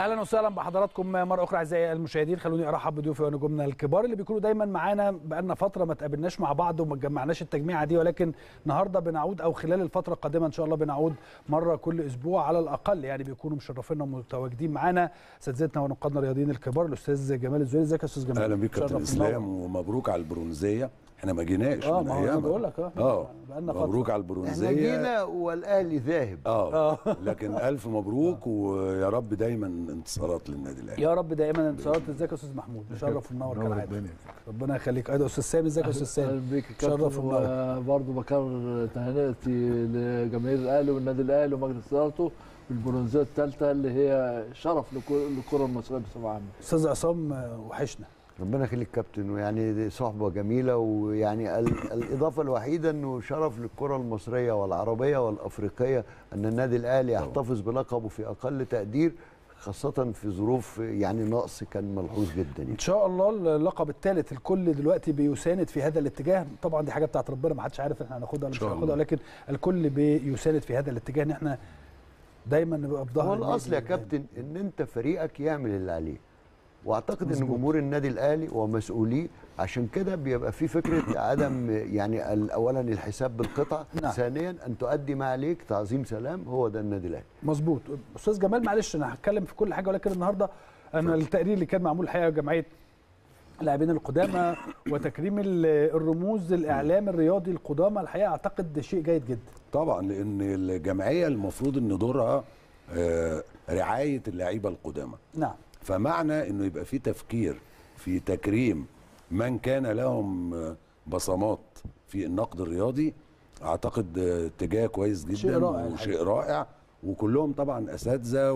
اهلا وسهلا بحضراتكم مره اخرى اعزائي المشاهدين خلوني ارحب بضيوفي ونجومنا الكبار اللي بيكونوا دايما معانا بقالنا فتره ما تقابلناش مع بعض وما اتجمعناش التجميعه دي ولكن النهارده بنعود او خلال الفتره القادمه ان شاء الله بنعود مره كل اسبوع على الاقل يعني بيكونوا مشرفينا ومتواجدين معانا اساتذتنا ونقادنا الرياضيين الكبار الاستاذ جمال الزويل ازيك يا استاذ جمال اهلا بيك كابتن شرف منور. اسلام ومبروك على البرونزيه احنا ما جيناش اه من ما هو انا أيامها. بقول لك اه اه بقالنا فتره مبروك على احنا البرونزيه جينا والاهلي ذاهب اه لكن الف مبروك ويا رب دايما انتصارات للنادي الاهلي يا رب دائما انتصارات ازيك يا استاذ محمود مشرف ومنور نور كالعاده الدنيا. ربنا يخليك ايضا استاذ سامي ازيك يا استاذ سامي اهلا بيك يا شرف كابتن ومنور. وبرضه بكرر تهنئتي لجماهير الاهلي والنادي الاهلي ومجلس ادارته بالبرونزيه الثالثه اللي هي شرف لكل- للكره المصريه بصفه عامه. استاذ عصام آه، وحشنا ربنا يخليك كابتن ويعني دي صحبه جميله ويعني ال- الاضافه الوحيده انه شرف للكره المصريه والعربيه والافريقيه ان النادي الاهلي يحتفظ بلقبه في اقل تقدير خاصه في ظروف يعني نقص كان ملحوظ جدا يعني. ان شاء الله اللقب الثالث الكل دلوقتي بيساند في هذا الاتجاه طبعا دي حاجه بتاعت ربنا ما حدش عارف احنا هناخدها ولا مش شاء الله. هناخدها ولكن الكل بيساند في هذا الاتجاه ان احنا دايما نبقى في ظهر هو النادي الاصل يا الأهلي. كابتن ان انت فريقك يعمل اللي عليه واعتقد ان مظبوط. جمهور النادي الاهلي ومسؤوليه عشان كده بيبقى في فكره عدم يعني ال- اولا الحساب بالقطع نعم. ثانيا ان تؤدي ما عليك تعظيم سلام هو ده النادي الاهلي مظبوط استاذ جمال معلش انا هتكلم في كل حاجه ولكن النهارده انا التقرير اللي كان معمول الحقيقه جمعيه اللاعبين القدامى وتكريم ال- الرموز الاعلام الرياضي القدامى الحقيقه اعتقد شيء جيد جدا طبعا لان الجمعيه المفروض ان دورها آه، رعايه اللعيبه القدامى نعم فمعنى انه يبقى في تفكير في تكريم من كان لهم آه، بصمات في النقد الرياضي اعتقد آه، اتجاه كويس جدا شيء رائع وشيء رائع وكلهم طبعا اساتذه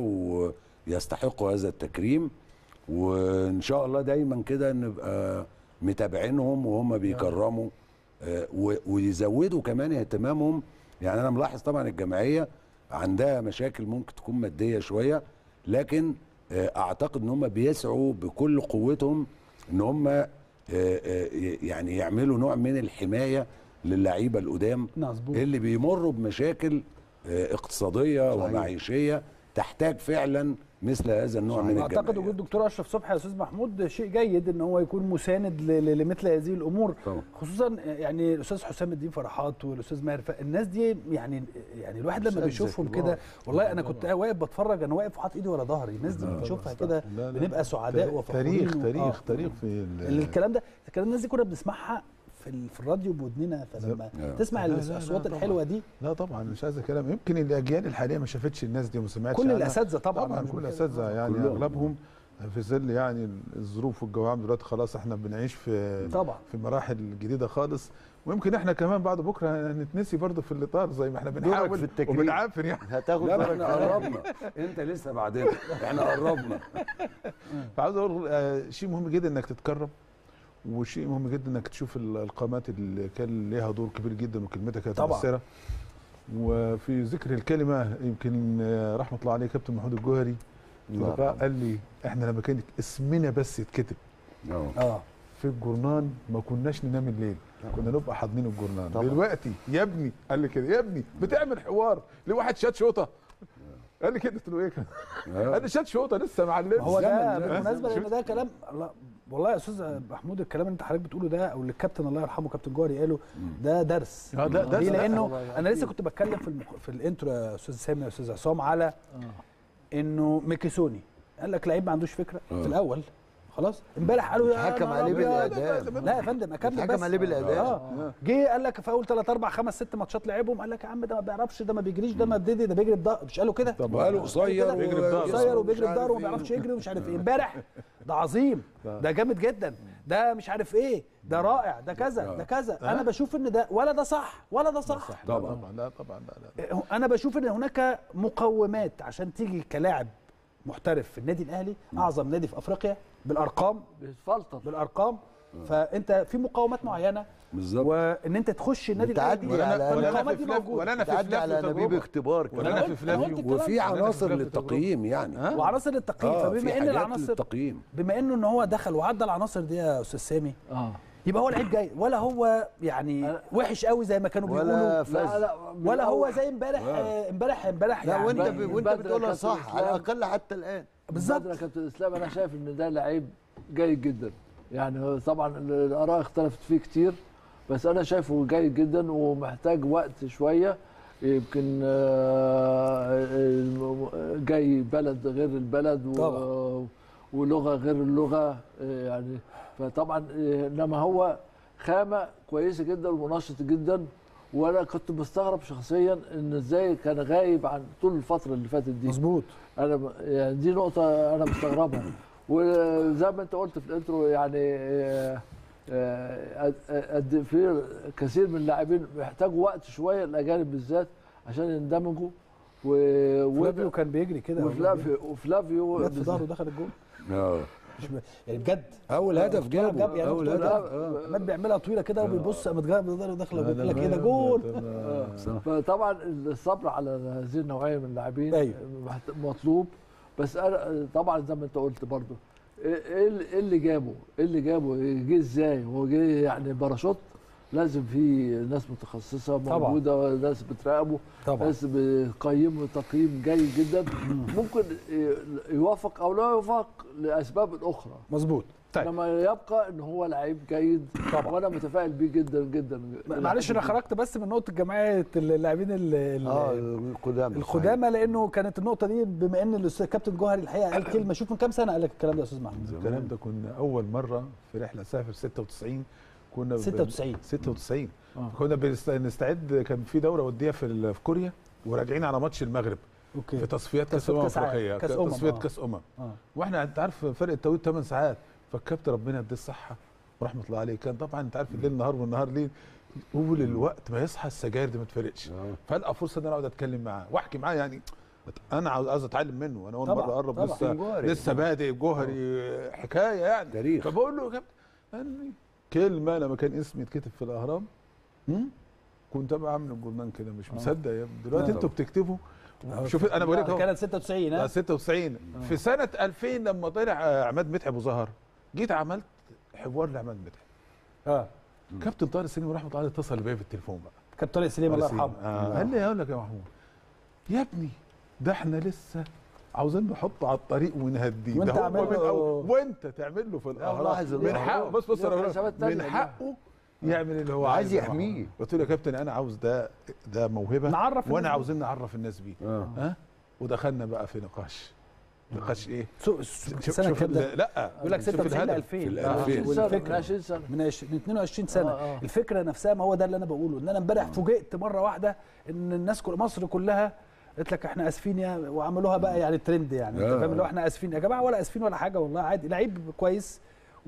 ويستحقوا هذا التكريم وان شاء الله دايما كده نبقى متابعينهم وهم بيكرموا آه، و- ويزودوا كمان اهتمامهم يعني انا ملاحظ طبعا الجمعيه عندها مشاكل ممكن تكون ماديه شويه لكن آه، اعتقد ان هم بيسعوا بكل قوتهم ان هم آه، آه، يعني يعملوا نوع من الحمايه للعيبه القدام مظبوط اللي بيمروا بمشاكل آه، اقتصاديه صحيح. ومعيشيه تحتاج فعلا مثل هذا النوع من اعتقد الجمعيات. وجود الدكتور اشرف صبحي يا استاذ محمود شيء جيد ان هو يكون مساند ل- ل- لمثل هذه الامور طبعا. خصوصا يعني الاستاذ حسام الدين فرحات والاستاذ ماهر ف- الناس دي يعني يعني الواحد لما أساتذة بيشوفهم كبار. كده والله انا كنت واقف بتفرج انا واقف وحاطط ايدي ورا ظهري الناس دي بنشوفها كده لا، لا. بنبقى سعداء وفخورين تاريخ و- تاريخ آه. تاريخ في ال- الكلام ده الكلام الناس دي كنا بنسمعها في ال- في الراديو بودننا فلما لا. تسمع لا، لا، لا، الاصوات طبعاً. الحلوه دي لا طبعا مش عايز كلام يمكن الاجيال الحاليه ما شافتش الناس دي وما سمعتش كل عنها. الاساتذه طبعا طبعا مش كل بتكلم- الاساتذه يعني كلهم. اغلبهم في ظل يعني الظروف والجوعان دلوقتي خلاص احنا بنعيش في طبعا في مراحل جديده خالص ويمكن احنا كمان بعد بكره نتنسي برضه في الاطار زي ما احنا بنحاول في التكريم. وبنعافر يعني هتاخد لا ما بالك احنا قربنا انت لسه بعدين احنا قربنا فعاوز اقول آه، شيء مهم جدا انك تتكرم وشيء مهم جدا انك تشوف ال- القامات اللي كان ليها دور كبير جدا وكلمتها كانت طبعاً. مؤثره وفي ذكر الكلمه يمكن آه، رحمه الله عليه كابتن محمود الجوهري في الله لقاء يرحمه. قال لي احنا لما كان اسمنا بس يتكتب اه اه في الجورنان ما كناش ننام الليل كنا نبقى حاضنين الجورنان طبعاً. دلوقتي يا ابني قال لي كده يا ابني بتعمل حوار لواحد شات شوطه قال لي كده قلت له ايه كده؟ قال لي شات شوطه لسه معلم هو ده الزمن ده. بالمناسبه لان شفت؟ ده كلام الله والله يا استاذ محمود الكلام اللي انت حضرتك بتقوله ده او اللي الكابتن الله يرحمه كابتن جوهري قاله ده درس اه ده ده ليه ده- لانه انا لسه كنت بتكلم في المخ... في الانترو يا استاذ سامي يا استاذ عصام على انه ميكيسوني قال لك لعيب ما عندوش فكره آه. في الاول خلاص امبارح قالوا يا اتحكم نهار عليه أبيض. بالإعدام. لا يا فندم اكمل اتحكم بس عليه بالإعدام. اه جه قال لك في اول 3 4 5 6 ماتشات لعبهم قال لك يا عم ده ما بيعرفش ده ما بيجريش ده ما بيدي ده بيجري بضهر مش قالوا كده طب وقالوا قصير بيجري بضهره. قصير وبيجري مش عارف بضهره وما إيه. بيعرفش يجري ومش عارف ايه امبارح ده عظيم ده جامد جدا ده مش عارف ايه ده رائع ده كذا ده كذا انا بشوف ان ده ولا ده صح ولا ده صح لا طبعاً. طبعا لا طبعا لا لا انا بشوف ان هناك مقومات عشان تيجي كلاعب محترف في النادي الاهلي اعظم نادي في افريقيا بالارقام بيتفلتر بالارقام فانت في مقومات معينه بالظبط وان انت تخش النادي بتعدي الاهلي على- ولا انا فالمقومات في دي فلاف موجوده ولا انا في تعدي فلاف على نبيب تجربة. اختبار ولا كمان انا في قلت فلاف الكلام وفي ده. عناصر أنا في للتقييم يعني ها؟ وعناصر التقييم اه فبما في ان حاجات العناصر للتقييم بما انه ان هو دخل وعدى العناصر دي يا استاذ سامي اه يبقى هو لعيب جاي ولا هو يعني وحش قوي زي ما كانوا ولا بيقولوا فاز لا لا ولا هو زي امبارح آه، امبارح امبارح لا يعني وانت بدري- ب... وانت بدري بتقولها كابتن صح على إسلام. الاقل حتى الان بالظبط. بدر يا كابتن اسلام انا شايف ان ده لعيب جيد جدا يعني هو طبعا الاراء اختلفت فيه كتير بس انا شايفه جيد جدا ومحتاج وقت شويه يمكن آه، الم- جاي بلد غير البلد و- طبعا. ولغه غير اللغه آه، يعني فطبعا آه، انما هو خامه كويسه جدا ومنشط جدا وانا كنت مستغرب شخصيا ان ازاي كان غايب عن طول الفتره اللي فاتت دي مظبوط انا ب- يعني دي نقطه انا مستغربها وزي ما انت قلت في الانترو يعني آه، آه، قد- قد في كثير من اللاعبين بيحتاجوا وقت شويه الاجانب بالذات عشان يندمجوا و فلافيو كان بيجري كده وفلافيو وفلافيو جت في ظهره دخل الجول اه مش ب... يعني بجد اول هدف جاب جابه يعني اول بتقول هدف لا، اه عماد بيعملها طويله كده وبيبص قامت جايه بظهره داخله بيقول لك ايه ده جول فطبعا الصبر على هذه النوعيه من اللاعبين أيوة. محت- مطلوب بس انا طبعا زي ما انت قلت برضو ايه إيه اللي- إيه اللي جابه؟ ايه اللي جابه؟ جه ازاي؟ هو جه يعني باراشوت لازم في ناس متخصصه طبعاً. موجوده ناس بتراقبه طبعا ناس بيقيموا تقييم جيد جدا ممكن ي- يوافق او لا يوافق لاسباب اخرى مظبوط طيب انما يبقى ان هو لعيب جيد طبعاً. وانا متفائل بيه جدا جدا معلش انا خرجت بس من نقطه جمعيه اللاعبين ال- ال- اه القدامى القدامى لانه كانت النقطه دي بما ان الاستاذ كابتن جوهري الحقيقه قال كلمه شوف من كام سنه قال لك الكلام ده يا استاذ محمود الكلام ده كنا اول مره في رحله سافر 96 كنا ب- 96. 96 آه. كنا بنست- بنستعد كان في دوره وديه في ال- في كوريا وراجعين على ماتش المغرب اوكي في تصفيات كاس تصفيات امم كأس عالم. افريقيه كأس أمم، تصفيات آه. كاس امم اه واحنا انت عارف فرق التوقيت 8 ساعات فالكابتن ربنا يديه الصحه ورحمه الله عليه كان طبعا انت عارف الليل نهار والنهار ليل طول الوقت ما يصحى السجاير دي ما تفرقش آه. فلقى فرصه ان انا اقعد اتكلم معاه واحكي معاه يعني انا عاوز عاوز اتعلم منه انا اول طبعاً، مره اقرب طبعاً. لسه جوهري. لسه بادئ جوهري حكايه يعني تاريخ. فبقول له يا كابتن قال لي كلمه لما كان اسمي اتكتب في الاهرام هم؟ كنت ابقى عامل الجورنان كده مش مصدق يا ابني دلوقتي آه. انتوا بتكتبوا شوف انا بقول لك اهو كانت 96 آه، ها 96 في سنه 2000 لما طلع آه، عماد متعب وظهر جيت عملت حوار لعماد متعب اه كابتن طارق سليم ورحمه الله عليه اتصل بيا في التليفون بقى كابتن طارق سليم الله طارق يرحمه سليم. آه. قال لي اقول لك يا محمود يا ابني ده احنا لسه عاوزين نحطه على الطريق ونهديه وانت ده هو عامل من له- أول- وانت تعمل له في الاهرام لاحظ من الأهرام. حقه بص بص له أنا حسابات بقول لك، تانية. من حقه يعمل اللي هو عايز عايزه يا محمود. يحميه. قلت له يا كابتن انا عاوز ده ده موهبه نعرف وانا الناس عاوزين نعرف الناس بيه اه ها ودخلنا بقى في نقاش نقاش ايه سو- شوف سنه شوف كام ده ال- لا يقول لك شوف 96 ل الهدف. 2000 في ال آه، 2000. 20 سنه من والفكره 20 سنه من 20 من 22 سنه آه، آه. الفكره نفسها ما هو ده اللي انا بقوله ان انا امبارح فوجئت مره واحده ان الناس كل مصر كلها قالت لك احنا اسفين يا وعملوها بقى يعني ترند يعني انت آه. فاهم اللي هو احنا اسفين يا جماعه ولا اسفين ولا حاجه والله عادي لعيب كويس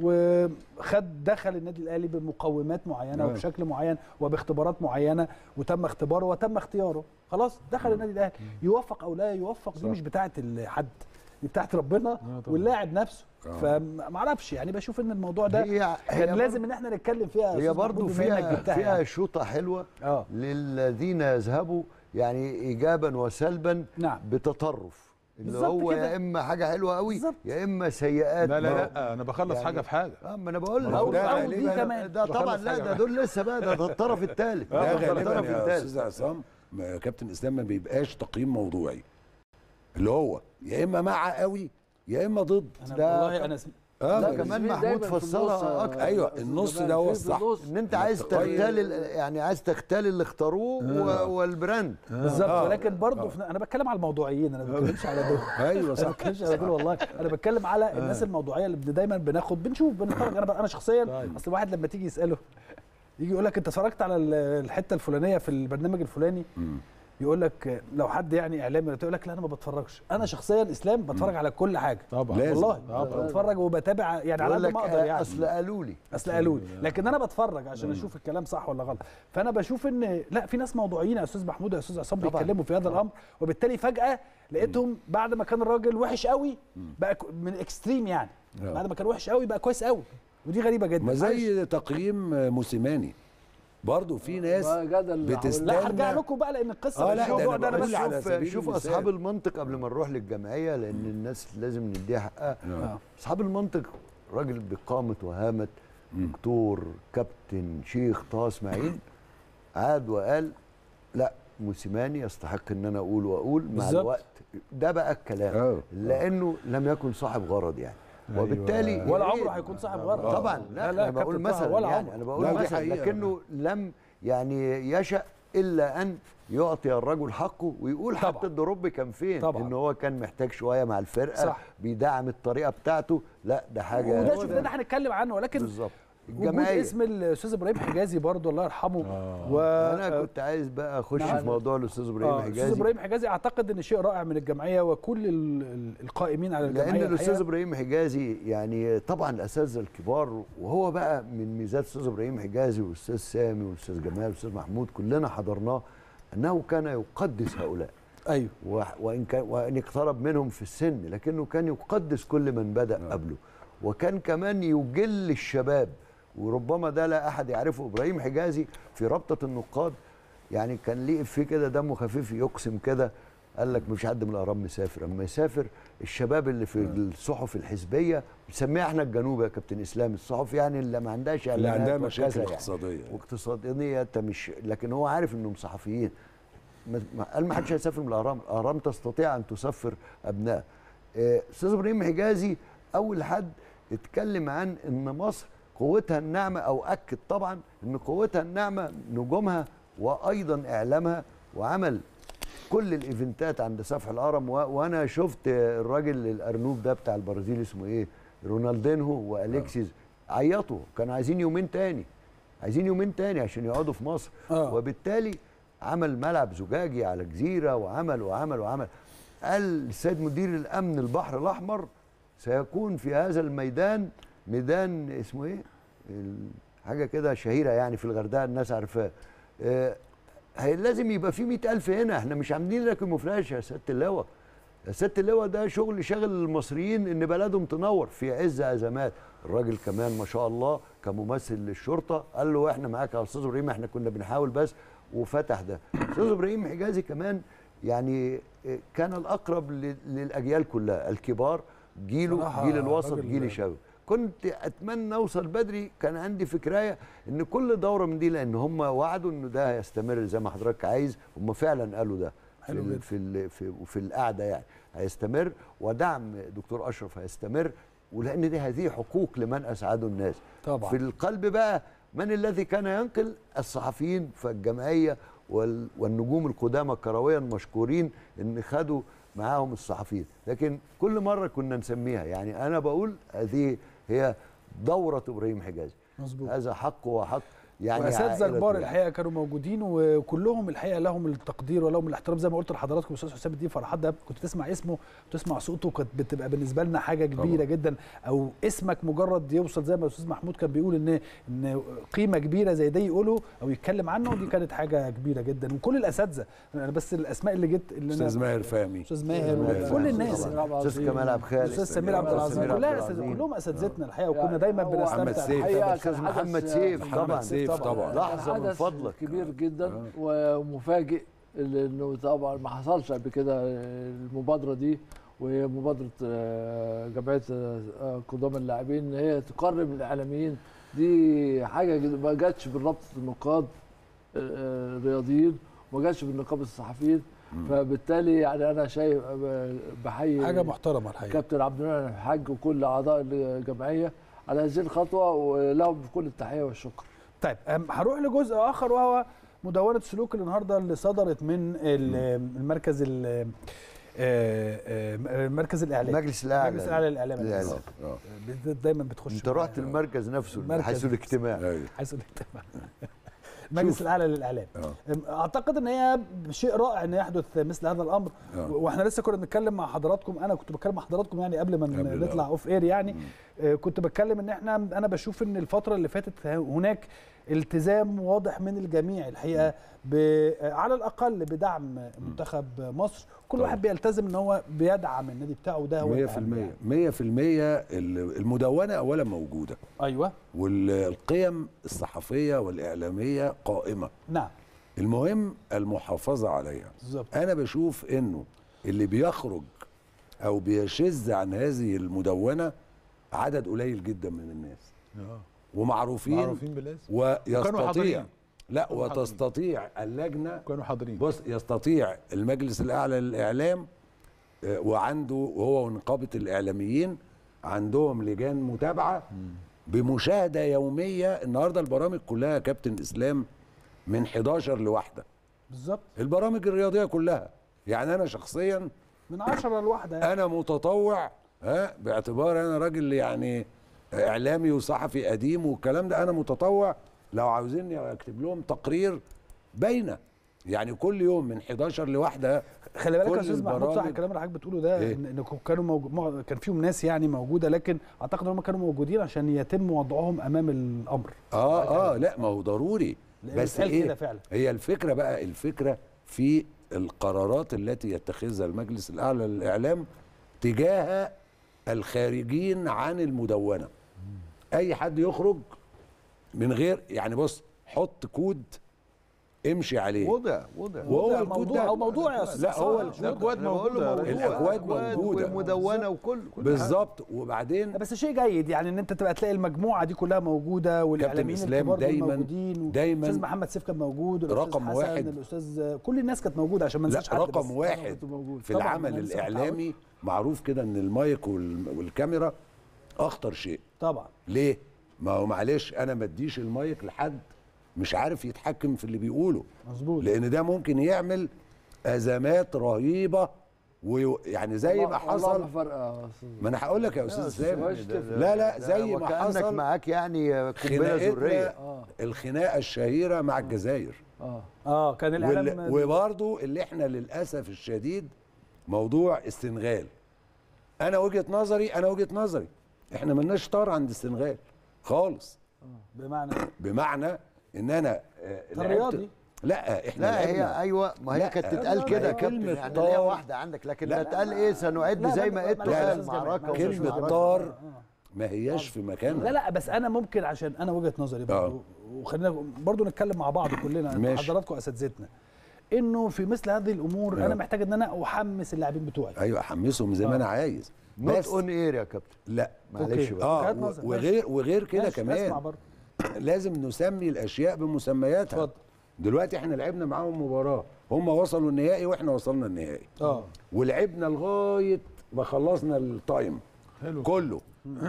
وخد دخل النادي الاهلي بمقومات معينه آه. وبشكل معين وباختبارات معينه وتم اختباره وتم اختياره خلاص دخل النادي الاهلي يوفق او لا يوفق دي صح. مش بتاعه حد دي بتاعت ربنا طبعا. واللاعب نفسه آه. فما اعرفش يعني بشوف ان الموضوع ده هي كان هي لازم ان احنا نتكلم فيها يا هي أستاذ برضو محمود بما إنك فيها جبتها فيها يعني. شوطه حلوه اه للذين يذهبوا يعني ايجابا وسلبا نعم بتطرف اللي بالظبط هو كده. يا اما حاجه حلوه قوي بالظبط. يا اما سيئات لا لا برضه. لا انا بخلص يعني- حاجه في حاجه اه ما انا بقول لك أو- ده أو غالباً- دي كمان. ده طبعا بخلص لا حاجة ده دول لسه بقى ده, ده الطرف الثالث ده غالبا الطرف يا الثالث استاذ عصام ما- كابتن اسلام ما بيبقاش تقييم موضوعي اللي هو يا اما مع قوي يا اما ضد انا ده والله انا سم... اه لا بس كمان في محمود دايماً في فسرها النص، أكتر. أيوة، أستاذ النص جمال، ده هو في الصح. النص. ان انت عايز تقيم. تغتال ال- يعني عايز تغتال اللي اختاروه و- والبراند بالظبط آه. ولكن برضه في... انا بتكلم على الموضوعيين انا ما بتكلمش على دول ايوه انا ما صح بتكلمش على دول والله انا بتكلم على الناس الموضوعيه اللي بن- دايما بناخد بنشوف بنتفرج انا ب... انا شخصيا اصل الواحد لما تيجي يساله يجي يقول لك انت اتفرجت على ال- الحته الفلانيه في البرنامج الفلاني مم. يقول لك لو حد يعني اعلامي يقول لك لا انا ما بتفرجش انا شخصيا اسلام بتفرج على كل حاجه طبعا لازم. والله طبعا. بتفرج وبتابع يعني على يقول قد لك ما اقدر يعني اصل قالوا لي اصل قالوا لي لكن انا بتفرج عشان اشوف الكلام صح ولا غلط فانا بشوف ان لا في ناس موضوعيين يا استاذ محمود يا استاذ عصام طبعاً. بيتكلموا في هذا الامر وبالتالي فجاه لقيتهم بعد ما كان الراجل وحش قوي بقى كو- من اكستريم يعني آه. بعد ما كان وحش قوي بقى كويس قوي ودي غريبه جدا ما معلش. زي تقييم موسيماني برضو في ناس ما جدل بتست- لا استنى. هرجع لكم بقى لان القصه آه، مش لا، ده الموضوع أنا ده انا بقول بس على شوف سبيل شوف المثال. اصحاب المنطق قبل ما نروح للجمعيه لان الناس لازم نديها حقها آه. اصحاب المنطق راجل بقامه وهامه دكتور كابتن شيخ طه اسماعيل عاد وقال لا موسيماني يستحق ان انا اقول واقول مع بالظبط. الوقت ده بقى الكلام آه. لانه لم يكن صاحب غرض يعني وبالتالي أيوة. ولا يا ريت- عمره هيكون صاحب غرض طبعا لا, لا, كابتن بقول طه، مثلا ولا يعني عمره انا بقول لا، دي مثلا حقيقة. لكنه لم يعني يشأ الا ان يعطي الرجل حقه ويقول طبعا. حتى الدروب كان فين طبعا. ان هو كان محتاج شويه مع الفرقه صح. بيدعم الطريقه بتاعته لا ده حاجه وده شفناه ده هنتكلم عنه ولكن بالظبط وجود الجماعيه اسم الاستاذ ابراهيم حجازي برضه الله يرحمه و انا كنت عايز بقى اخش نعم. في موضوع الاستاذ ابراهيم آه، الاستاذ حجازي ابراهيم حجازي اعتقد ان شيء رائع من الجمعيه وكل ال- ال- القائمين على الجمعيه لان الاستاذ الحقيقة. ابراهيم حجازي يعني طبعا الاساتذه الكبار وهو بقى من ميزات الاستاذ ابراهيم حجازي والاستاذ سامي والاستاذ جمال والاستاذ محمود كلنا حضرناه انه كان يقدس هؤلاء ايوه و- وان كان وان اقترب منهم في السن لكنه كان يقدس كل من بدا قبله وكان كمان يجل الشباب وربما ده لا احد يعرفه ابراهيم حجازي في رابطه النقاد يعني كان ليه في كده دمه خفيف يقسم كده قال لك مش حد من الاهرام مسافر اما يسافر الشباب اللي في الصحف الحزبيه بنسميها احنا الجنوب يا كابتن اسلام الصحف يعني اللي ما عندهاش اللي إعلانات عندها وكذا مشاكل يعني. اقتصاديه واقتصاديه انت مش لكن هو عارف انهم صحفيين ما- ما- قال ما حدش هيسافر من الاهرام الاهرام تستطيع ان تسفر ابنائها آه، استاذ ابراهيم حجازي اول حد اتكلم عن ان مصر قوتها الناعمه او اكد طبعا ان قوتها الناعمه نجومها وايضا اعلامها وعمل كل الايفنتات عند سفح الهرم و... وانا شفت الراجل الارنوب ده بتاع البرازيل اسمه ايه رونالدينهو واليكسيز عيطوا كانوا عايزين يومين تاني عايزين يومين تاني عشان يقعدوا في مصر آه. وبالتالي عمل ملعب زجاجي على جزيره وعمل وعمل وعمل قال السيد مدير الامن البحر الاحمر سيكون في هذا الميدان ميدان اسمه ايه ال- حاجه كده شهيره يعني في الغردقه الناس عارفاه آه، هي لازم يبقى في مئة ألف هنا احنا مش عاملين لك كاموفلاج يا سياده اللواء يا سياده اللواء ده شغل شاغل المصريين ان بلدهم تنور في عز ازمات الراجل كمان ما شاء الله كممثل للشرطه قال له احنا معاك يا استاذ ابراهيم احنا كنا بنحاول بس وفتح ده استاذ ابراهيم حجازي كمان يعني آه، كان الاقرب ل- للاجيال كلها الكبار جيله صراحة جيل الوسط راجل- جيل الشباب كنت اتمنى اوصل بدري كان عندي فكرايه ان كل دوره من دي لان هم وعدوا انه ده هيستمر زي ما حضرتك عايز هم فعلا قالوا ده في حلو ال- جدا. في ال- في, في القعده يعني هيستمر ودعم دكتور اشرف هيستمر ولان دي هذه حقوق لمن اسعده الناس طبعا. في القلب بقى من الذي كان ينقل الصحفيين فالجمعيه وال- والنجوم القدامى كرويا مشكورين ان خدوا معاهم الصحفيين لكن كل مره كنا نسميها يعني انا بقول هذه هي دوره ابراهيم حجازي مظبوط هذا حق وحق يعني واساتذه عائلته كبار يعني. الحقيقه كانوا موجودين وكلهم الحقيقه لهم التقدير ولهم الاحترام زي ما قلت لحضراتكم استاذ حسام الدين فرحات ده كنت تسمع اسمه وتسمع صوته كانت بتبقى بالنسبه لنا حاجه كبيره طبعا. جدا او اسمك مجرد يوصل زي ما الاستاذ محمود كان بيقول ان ان قيمه كبيره زي دي يقوله او يتكلم عنه دي كانت حاجه كبيره جدا وكل الاساتذه انا بس الاسماء اللي جت اللي استاذ انا ماهر فهمي استاذ ماهر ماهر وكل فهمي الناس طبعاً. استاذ كمال عبد الخالق الاستاذ سمير عبد العظيم سمير كلها عبد أساتذة العظيم. كلهم اساتذتنا الحقيقه وكنا يعني دايما هو بنستمتع محمد سيف. الحقيقة. الحقيقة استاذ كان محمد حدث- سيف محمد طبعا سيف طبعا. لحظه كان من حدث فضلك كبير جدا ومفاجئ لانه طبعا ما حصلش قبل كده المبادره دي وهي مبادره آه، جمعيه آه، قدام اللاعبين ان هي تقرب الاعلاميين دي حاجه جد- ما جاتش من رابطه النقاد آه، الرياضيين وما جاتش من نقابه الصحفيين فبالتالي يعني انا شايف آه، بحيي حاجه محترمه الحقيقه كابتن عبد المنعم الحاج وكل اعضاء الجمعيه على هذه الخطوه ولهم كل التحيه والشكر طيب أم، هروح لجزء اخر وهو مدونه سلوك اللي النهارده اللي صدرت من ال- المركز ال- آه، آه، المركز الاعلامي المجلس الاعلى المجلس الاعلى للاعلام الإعلام. الإعلامي. اه بت- دايما بتخش انت رحت المركز نفسه المركز حيث نفسه. الاجتماع ايوه حيث الاجتماع المجلس شوف. الاعلى للاعلام اه أم، اعتقد ان هي شيء رائع ان يحدث مثل هذا الامر آه. واحنا لسه كنا بنتكلم مع حضراتكم انا كنت بتكلم مع حضراتكم يعني قبل ما قبل نطلع ده. اوف اير يعني مم. آه، كنت بتكلم ان احنا انا بشوف ان الفتره اللي فاتت هناك التزام واضح من الجميع الحقيقه ب... آه، على الاقل بدعم منتخب مصر كل طبعا. واحد بيلتزم ان هو بيدعم النادي بتاعه ده هو 100% الأهم يعني. 100% المدونه اولا موجوده ايوه والقيم الصحفيه والاعلاميه قائمه نعم المهم المحافظه عليها بالظبط انا بشوف انه اللي بيخرج او بيشذ عن هذه المدونه عدد قليل جدا من الناس آه. ومعروفين معروفين بالاسم كانوا ويستطيع حاضرين. لا كانوا حاضرين. وتستطيع اللجنه كانوا حاضرين بص يستطيع المجلس الاعلى للاعلام آه، وعنده وهو ونقابه الاعلاميين عندهم لجان متابعه بمشاهده يوميه النهارده البرامج كلها يا كابتن اسلام من 11 لواحده بالظبط البرامج الرياضيه كلها يعني انا شخصيا من 10 لواحده يعني. انا متطوع ها باعتبار انا راجل يعني اعلامي وصحفي قديم والكلام ده انا متطوع لو عاوزيني اكتب لهم تقرير باينه يعني كل يوم من 11 لواحده خلي بالك يا كل استاذ محمود صح البرامج- الكلام اللي حضرتك بتقوله ده إيه؟ ان إن كانوا موجود مع- كان فيهم ناس يعني موجوده لكن اعتقد ان هم كانوا موجودين عشان يتم وضعهم امام الامر اه اه لا ما هو ضروري لأن بس بيتقال ايه كده فعلا. هي الفكره بقى الفكره في القرارات التي يتخذها المجلس الاعلى للاعلام تجاه الخارجين عن المدونه اي حد يخرج من غير يعني بص حط كود امشي عليه وضع وضع وهو موضوع- الكود موضوع ده او موضوع يا استاذ لا هو صالح. ال- الاكواد أنا بقول له موجوده يا ريس. الأكواد موجودة. والمدونه وكل كل حاجة. بالظبط وبعدين بس شيء جيد يعني ان انت تبقى تلاقي المجموعه دي كلها موجوده والاعلاميين إسلام الكبار دول دايماً- موجودين دايماً الاستاذ محمد سيف كان موجود الاستاذ رقم حسن واحد. الاستاذ كل الناس كانت موجوده عشان ما لا ننساش حد رقم بس. واحد كنت موجود. في طبعاً، العمل أنا لسه الاعلامي معروف كده ان المايك وال- والكاميرا اخطر شيء طبعا ليه ما هو معلش انا ما اديش المايك لحد مش عارف يتحكم في اللي بيقوله مظبوط لان ده ممكن يعمل ازمات رهيبه ويعني زي ما والله- والله حصل ما فارقه يا أستاذ. ما انا هقول لك يا استاذ سامي مش تفرق. لا لا ده زي ما وكأنك حصل معاك يعني قنبله ذريه خناقتنا اه الخناقه الشهيره مع الجزائر اه اه كان الاعلام وال- وبرضو اللي احنا للاسف الشديد موضوع السنغال انا وجهه نظري انا وجهه نظري احنا ملناش طار عند السنغال خالص بمعنى بمعنى ان انا آه، طار لعبت- رياضي. لا احنا لا هي لعبنا ايوه ما هي لا، كانت لا، تتقال لا، كده لا، يا كابتن كلمة يعني طار. هي واحده عندك لكن لا، لا تقال ايه سنعد لا، زي ما- ما ما- قلت معلش يا قال أستاذ جمال، معركه معلش. ومش كلمه معركة. طار ما هياش في مكانها لا لا بس انا ممكن عشان انا وجهه نظري برضو وخلينا برضو نتكلم مع بعض كلنا ماشي. حضراتكم اساتذتنا انه في مثل هذه الامور آه. انا محتاج ان انا احمس اللاعبين بتوعي ايوه احمسهم زي ما انا عايز نوت بس اون اير يا كابتن لا معلش أوكي. بقى اه وجهات و- نظر، وغير وغير كده ماشي، كمان اسمع برضو لازم نسمي الاشياء بمسمياتها اتفضل. دلوقتي احنا لعبنا معاهم مباراه هم وصلوا النهائي واحنا وصلنا النهائي اه ولعبنا لغايه ما خلصنا التايم حلو كله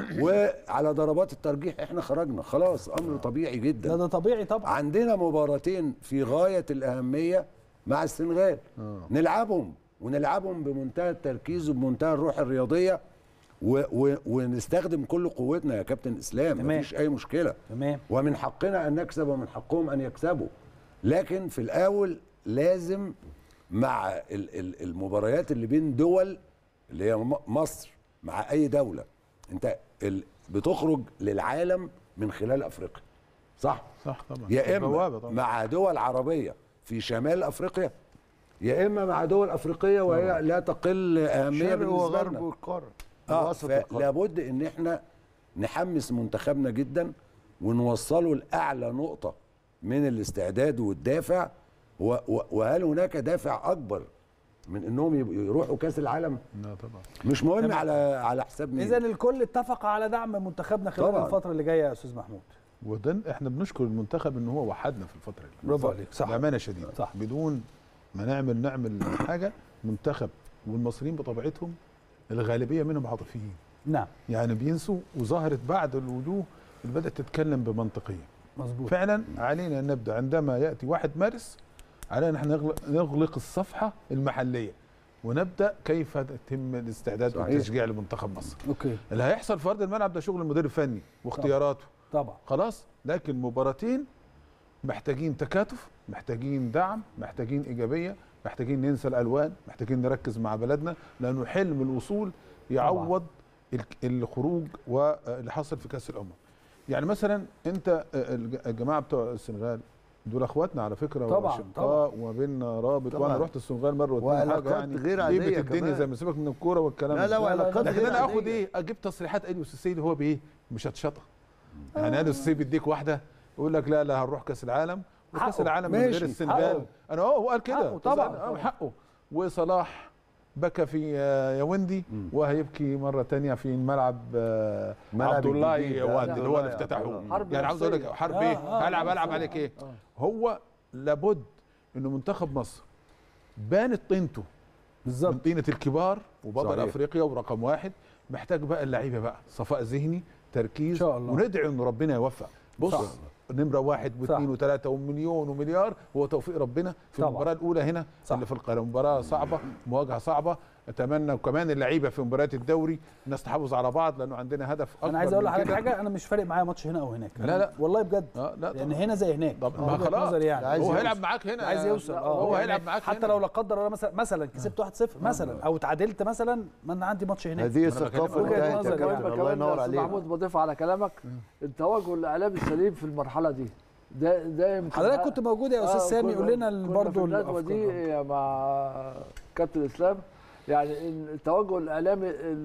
وعلى ضربات الترجيح احنا خرجنا خلاص امر طبيعي ده جدا ده طبيعي طبعا عندنا مباراتين في غايه الاهميه مع السنغال نلعبهم ونلعبهم بمنتهى التركيز وبمنتهى الروح الرياضيه و و ونستخدم كل قوتنا يا كابتن اسلام تمام. مفيش اي مشكله تمام ومن حقنا ان نكسب ومن حقهم ان يكسبوا لكن في الاول لازم مع ال- ال- المباريات اللي بين دول اللي هي م- مصر مع اي دوله انت ال- بتخرج للعالم من خلال افريقيا صح صح طبعا يا بوابة اما طبعا. مع دول عربيه في شمال افريقيا يا اما مع دول افريقيه وهي لا تقل اهميه شرق بالنسبه وغرب لنا القاره اه وسط القاره لابد ان احنا نحمس منتخبنا جدا ونوصله لاعلى نقطه من الاستعداد والدافع و- و- وهل هناك دافع اكبر من انهم يبقوا يروحوا كاس العالم لا طبعا مش مهم تمام. على على حساب مين اذا الكل اتفق على دعم منتخبنا خلال طبعاً. الفتره اللي جايه يا استاذ محمود وده احنا بنشكر المنتخب ان هو وحدنا في الفتره دي برافو عليك صح بامانه شديده صح. بدون ما نعمل نعمل حاجه منتخب والمصريين بطبيعتهم الغالبيه منهم عاطفيين نعم يعني بينسوا وظهرت بعد الوجوه اللي بدات تتكلم بمنطقيه مظبوط فعلا علينا ان نبدا عندما ياتي 1 مارس علينا ان احنا نغلق, نغلق الصفحه المحليه ونبدا كيف يتم الاستعداد صحيح. والتشجيع لمنتخب مصر اوكي اللي هيحصل في ارض الملعب ده شغل المدير الفني واختياراته طبعا خلاص لكن مباراتين محتاجين تكاتف محتاجين دعم محتاجين ايجابيه محتاجين ننسى الالوان محتاجين نركز مع بلدنا لانه حلم الوصول يعوض الك- الخروج واللي حصل في كاس الامم يعني مثلا انت الج- الجماعه بتوع السنغال دول اخواتنا على فكره طبعاً، واشقاء وما بيننا رابط طبعاً. وانا رحت السنغال مره واتنين حاجه وعلاقات يعني غير عادية قيمة الدنيا كمان. زي ما سيبك من الكوره والكلام لا ده. لا وعلاقات لكن غير انا اخد عادية. ايه اجيب تصريحات اليوس السيد هو بايه مشطشطه يعني اليوس السيد بيديك واحده يقول لك لا لا هنروح كاس العالم وكاس حقه. العالم من ماشي. غير السنغال حقه. انا اه هو قال كده حقه طبعاً، آه، طبعاً. حقه وصلاح بكى في آه، ياوندي وهيبكي مره تانية في ملعب آه، ملعب عبد الله الجديد ده. يواند عبد اللي هو الله اللي عبد افتتحوه الله. حرب يعني عاوز اقول لك نفسية. حرب آه، ايه آه، هلعب آه، العب آه. عليك ايه آه. هو لابد انه منتخب مصر بانت طينته من بالظبط طينه الكبار وبطل صحيح. افريقيا ورقم واحد محتاج بقى اللعيبه بقى صفاء ذهني تركيز إن شاء الله. وندعي ان ربنا يوفق بص صح. نمره واحد صح. واثنين وثلاثه ومليون ومليار هو توفيق ربنا في طبعا. المباراه الاولى هنا صح. اللي في القاهره مباراه صعبه مواجهه صعبه اتمنى وكمان اللعيبه في مباريات الدوري الناس تحافظ على بعض لانه عندنا هدف اكبر انا عايز اقول من لحضرتك كده. حاجه انا مش فارق معايا ماتش هنا او هناك لا، لا. والله بجد اه لا لان طبعا. هنا زي هناك طب ما وجهة خلاص. نظري يعني عايز هو يوصل. هيلعب معاك هنا عايز يوصل لا، اه هو يعني هيلعب معاك حتى هنا. لو لا قدر الله مثلا مثلا كسبت 1-0 مثلا او تعادلت مثلا ما انا عندي ماتش هناك هذه أنا الثقافه بكلمك. وجهة انتهت نظر يا يعني. كابتن الله ينور عليك محمود بضيف على كلامك التوجه الاعلامي السليم في المرحله دي ده ده يمكن حضرتك كنت موجود يا استاذ آه، سامي كنا- قول لنا كنا برضه في الندوه دي مع كابتن اسلام يعني إن التوجه الاعلامي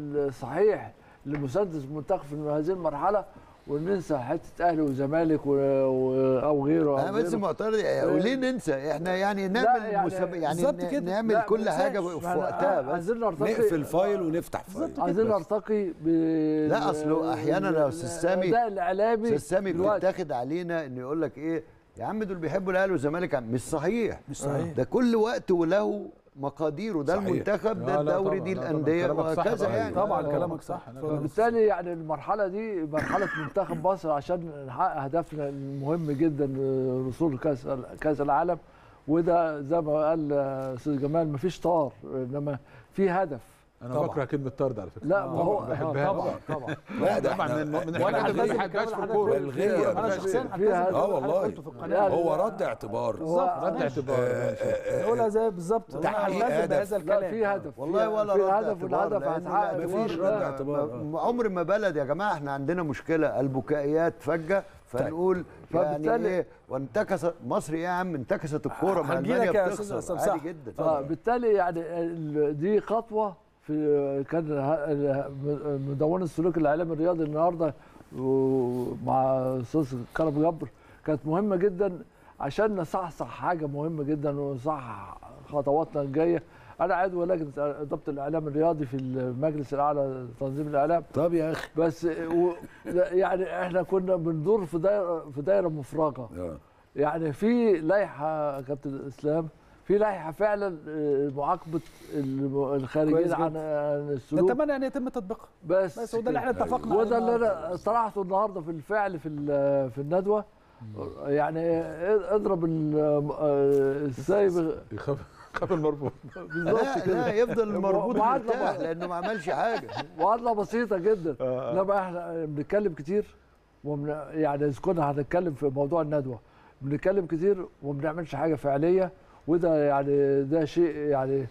الصحيح لمسانده المنتخب في هذه المرحله وننسى حته اهلي وزمالك و... و... او غيره أو انا بس غيره. معترض وليه ننسى احنا يعني نعمل يعني مساب... يعني بالظبط ن- كده. نعمل لا، كل ما حاجه ننساش. في إحنا وقتها بس عايزين نرتقي نقفل فايل ونفتح فايل عايزين بس. نرتقي ب لا، أصل أحياناً يا أستاذ سامي- ده الاعلامي استاذ سامي دلوقتي. بيتاخد علينا انه يقول لك ايه يا عم دول بيحبوا الاهلي والزمالك مش صحيح مش صحيح. ده كل وقت وله مقاديره ده صحيح. المنتخب ده لا، لا الدوري طبعاً، دي لا طبعاً. الانديه كلامك صح وهكذا طبعاً. يعني طبعا آه، كلامك صح. صح أنا اتفضل. فبالتالي يعني المرحله دي مرحله منتخب مصر عشان نحقق هدفنا المهم جدا وصول كاس كاس العالم وده زي ما قال استاذ جمال مفيش طار انما في هدف انا طبعاً. بكره كلمه طرد على فكره لا ما هو طبعاً. بحبها. آه، طبعا طبعا لا ده طبعا احنا من من وأنا الحاجات اللي هلتزم ما يحبهاش في بكلام الكوره حضرتك. والغية. انا شخصيا فيها هلتزم آه باللي والله. قلته في القناه يعني هو رد اعتبار هو- رد اعتبار نقولها زي بالظبط انا تحقيق هلتزم هدف. بهذا لا الكلام في هدف والله في- ولا في رد هدف اعتبار والهدف لأنه هيتحقق لا، مفيش بكرة. رد اعتبار. م- عمر ما بلد يا جماعه احنا عندنا مشكله البكائيات فجه فنقول يعني فبالتالي- ايه وانتكست مصر ايه يا عم انتكست الكوره ما هنجيلك المانيا يا أستاذ بتخسر عصام، عادي صح. جدا فبالتالي يعني ال- دي خطوه في كان ه- ال- مدونه السلوك الاعلامي الرياضي النهارده ومع استاذ كرم جبر كانت مهمه جدا عشان نصحصح حاجه مهمه جدا ونصحح خطواتنا الجايه انا عضو لجنه اداره الاعلام الرياضي في المجلس الاعلى لتنظيم الاعلام طب يا اخي بس و يعني احنا كنا بندور في دايره في دايره مفرغه آه. يعني في لائحه كابتن اسلام في لائحه فعلا آه، معاقبه الم- كويس الخارجين جدا. عن عن السلوك نتمنى ان يتم تطبيقها بس بس وده اللي احنا كده. اتفقنا وده عليه اللي النهاردة. انا طرحته النهارده في الفعل في ال- في الندوه يعني اضرب ال- آه، السايب يخاف خاف المربوط بالظبط لا كده لا يفضل مربوط معادلة مرتاح بقى. لانه ما عملش حاجه معادله بسيطه جدا لما احنا بنتكلم كتير ومن يعني اذا كنا هنتكلم في موضوع الندوه بنتكلم كتير وما بنعملش حاجه فعليه وده يعني ده شيء يعني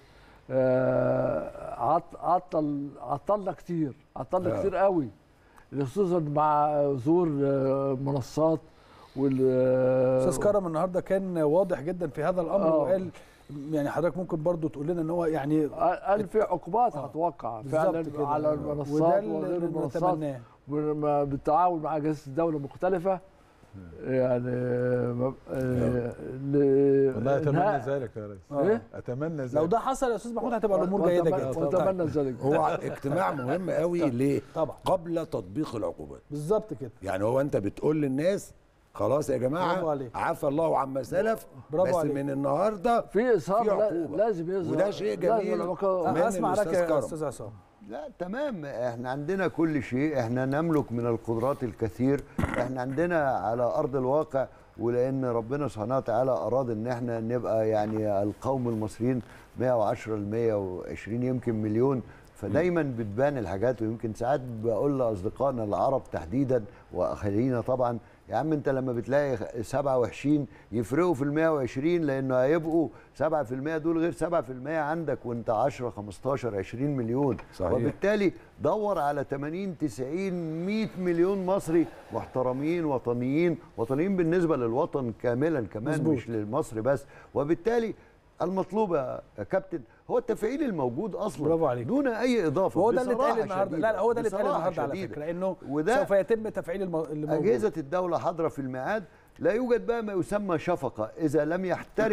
آه، عط- عطل عطلنا كتير عطلنا آه. كتير قوي خصوصا مع ظهور آه، منصات وال استاذ كرم النهارده كان واضح جدا في هذا الامر آه. وقال يعني حضرتك ممكن برضو تقول لنا ان هو يعني قال في عقوبات آه. هتوقع بالظبط فعلا كده. على المنصات وده وغير اللي المنصات نتمناه وما- بالتعاون مع اجهزه الدوله مختلفه يعني ما- آه، ل- والله اتمنى إنهاء- ذلك يا ريس آه. إيه؟ اتمنى ذلك لو ده حصل يا استاذ محمود هتبقى الامور جيده وأتمنى- جدا واتمنى ذلك هو اجتماع مهم قوي ليه طبعا قبل تطبيق العقوبات بالظبط كده يعني هو انت بتقول للناس خلاص يا برافو جماعه عليك. عفى الله عما سلف برافو بس عليك. من النهارده في اصرار في لا- عقوبة. لازم يظهر وده شيء لازم جميل. العقوبة- من اسمع رايك الأستاذ يا كرم. استاذ عصام لا تمام احنا عندنا كل شيء احنا نملك من القدرات الكثير احنا عندنا على ارض الواقع ولان ربنا سبحانه وتعالى اراد ان احنا نبقى يعني القوم المصريين 110 ل 120 يمكن مليون فدايما بتبان الحاجات ويمكن ساعات بقول لاصدقائنا العرب تحديدا واهالينا طبعا يا عم انت لما بتلاقي 27 يفرقوا في ال 120 لانه هيبقوا 7% دول غير 7% عندك وانت 10 15 20 مليون صحيح. وبالتالي دور على 80 90 100 مليون مصري محترمين وطنيين وطنيين بالنسبه للوطن كاملا كمان مظبوط. مش لمصر بس وبالتالي المطلوب يا كابتن هو التفعيل الموجود اصلا برافو عليك. دون اي اضافه وهو ده اللي اتقال بصراحة النهارده شديدة. لا لا هو ده اللي اتقال بصراحة النهارده على شديدة. فكره انه وده سوف يتم تفعيل الم- اللي موجود أجهزة الدولة حاضرة في الميعاد لا يوجد بقى ما يسمى شفقة إذا لم يحترم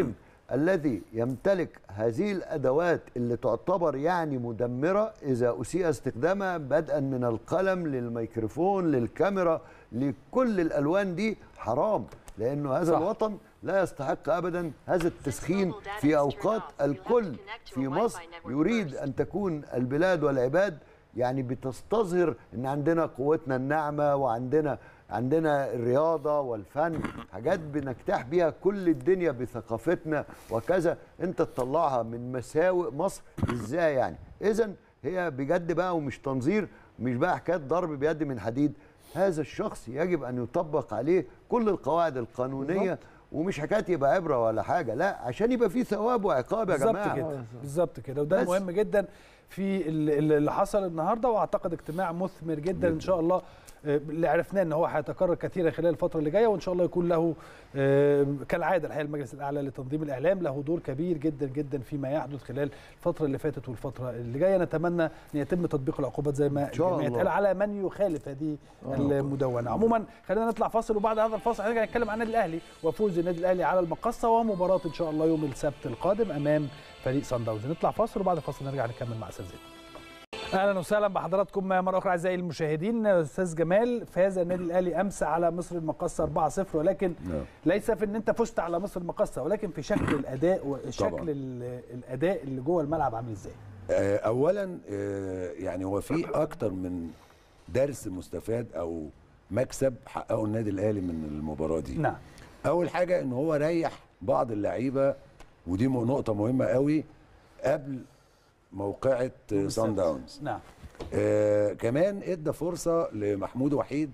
الذي يمتلك هذه الادوات اللي تعتبر يعني مدمره اذا اسيء استخدامها بدءا من القلم للميكروفون للكاميرا لكل الالوان دي حرام لانه هذا صح. الوطن لا يستحق ابدا هذا التسخين في اوقات الكل في مصر يريد ان تكون البلاد والعباد يعني بتستظهر ان عندنا قوتنا الناعمه وعندنا عندنا الرياضه والفن حاجات بنجتاح بيها كل الدنيا بثقافتنا وكذا انت تطلعها من مساوئ مصر ازاي يعني اذا هي بجد بقى ومش تنظير مش بقى حكايه ضرب بيد من حديد هذا الشخص يجب ان يطبق عليه كل القواعد القانونيه ومش حكايه يبقى عبره ولا حاجه لا عشان يبقى في ثواب وعقاب يا بالظبط جماعه كده بالظبط كده وده بس. مهم جدا في ال- ال- اللي حصل النهارده واعتقد اجتماع مثمر جدا ان شاء الله آه، اللي عرفناه ان هو هيتكرر كثيرا خلال الفتره اللي جايه وان شاء الله يكون له آه، كالعاده الحقيقه المجلس الاعلى لتنظيم الاعلام له دور كبير جدا جدا فيما يحدث خلال الفتره اللي فاتت والفتره اللي جايه نتمنى ان يتم تطبيق العقوبات زي ما شاء الجميع الله. اتقال على من يخالف هذه المدونه عموما خلينا نطلع فاصل وبعد هذا الفاصل هنرجع نتكلم عن النادي الاهلي وفوز النادي الاهلي على المقصه ومباراه ان شاء الله يوم السبت القادم امام فريق صن داونز نطلع فاصل وبعد الفاصل نرجع نكمل مع اساتذتنا اهلا وسهلا بحضراتكم مره اخرى اعزائي المشاهدين استاذ جمال فاز النادي الاهلي امس على مصر المقصه 4-0 ولكن نعم. ليس في ان انت فزت على مصر المقصه ولكن في شكل الاداء طبعاً. وشكل ال- الاداء اللي جوه الملعب عامل ازاي آه، اولا آه، يعني هو في اكتر من درس مستفاد او مكسب حققه النادي الاهلي من المباراه دي نعم اول حاجه ان هو ريح بعض اللعيبه ودي م- نقطه مهمه قوي قبل موقعه آه، سان داونز نعم آه كمان ادى فرصه لمحمود وحيد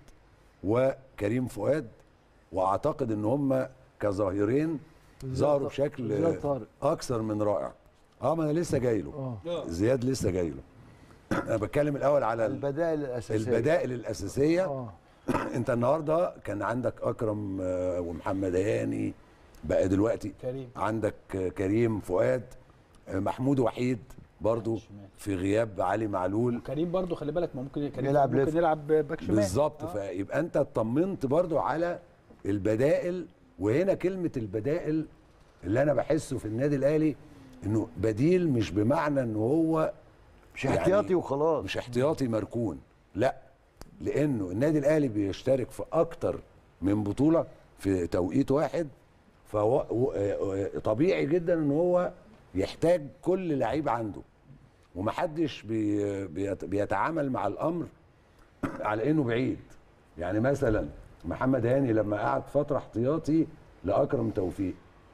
وكريم فؤاد واعتقد ان هم كظاهرين ظهروا بشكل زياد طارق. اكثر من رائع اه ما انا لسه جاي له اه زياد لسه جاي له انا بتكلم الاول على ال- البدائل الاساسيه البدائل الاساسيه اه انت النهارده كان عندك اكرم آه، ومحمد هاني بقى دلوقتي كريم. عندك آه، كريم فؤاد آه، محمود وحيد برضو في غياب علي معلول كريم برضو خلي بالك ما ممكن كريم يلعب ممكن ليفت. يلعب باك شمال بالظبط آه. فيبقى انت اطمنت برضو على البدائل وهنا كلمه البدائل اللي انا بحسه في النادي الاهلي انه بديل مش بمعنى ان هو مش يعني احتياطي وخلاص مش احتياطي مركون لا لانه النادي الاهلي بيشترك في اكتر من بطوله في توقيت واحد فهو و- آه، طبيعي جدا ان هو يحتاج كل لعيب عنده ومحدش بي بيت- بيتعامل مع الامر على انه بعيد يعني مثلا محمد هاني لما قعد فتره احتياطي لاكرم توفيق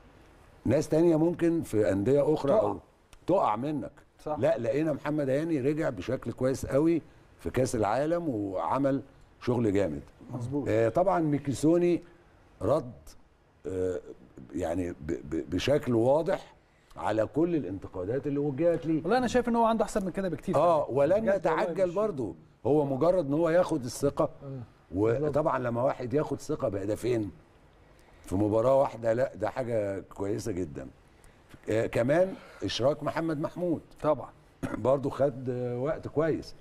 ناس تانية ممكن في انديه اخرى تقع. او تقع منك صح. لا لقينا محمد هاني رجع بشكل كويس قوي في كاس العالم وعمل شغل جامد مظبوط آه طبعا ميكيسوني رد آه يعني ب- ب- بشكل واضح على كل الانتقادات اللي وجهت ليه والله انا شايف ان هو عنده احسن من كده بكتير اه ولن بجد والله يتعجل مش- برضه هو مجرد ان هو ياخد الثقه وطبعا لما واحد ياخد ثقه بهدفين في مباراه واحده لا ده حاجه كويسه جدا آه كمان اشراك محمد محمود طبعا برضو خد آه، وقت كويس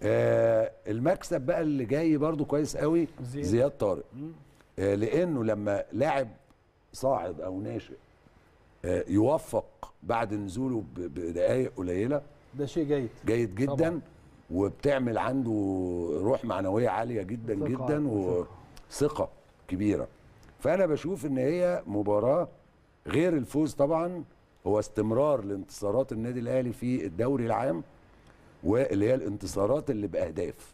آه المكسب بقى اللي جاي برضو كويس قوي زياد. زياد طارق آه لانه لما لاعب صاعد او ناشئ آه يوفق بعد نزوله ب- بدقائق قليله ده شيء جيد جيد جدا طبعاً. وبتعمل عنده روح معنويه عاليه جدا ثقة، جدا ثقة. وثقه كبيره فانا بشوف ان هي مباراه غير الفوز طبعا هو استمرار لانتصارات النادي الاهلي في الدوري العام واللي هي الانتصارات اللي باهداف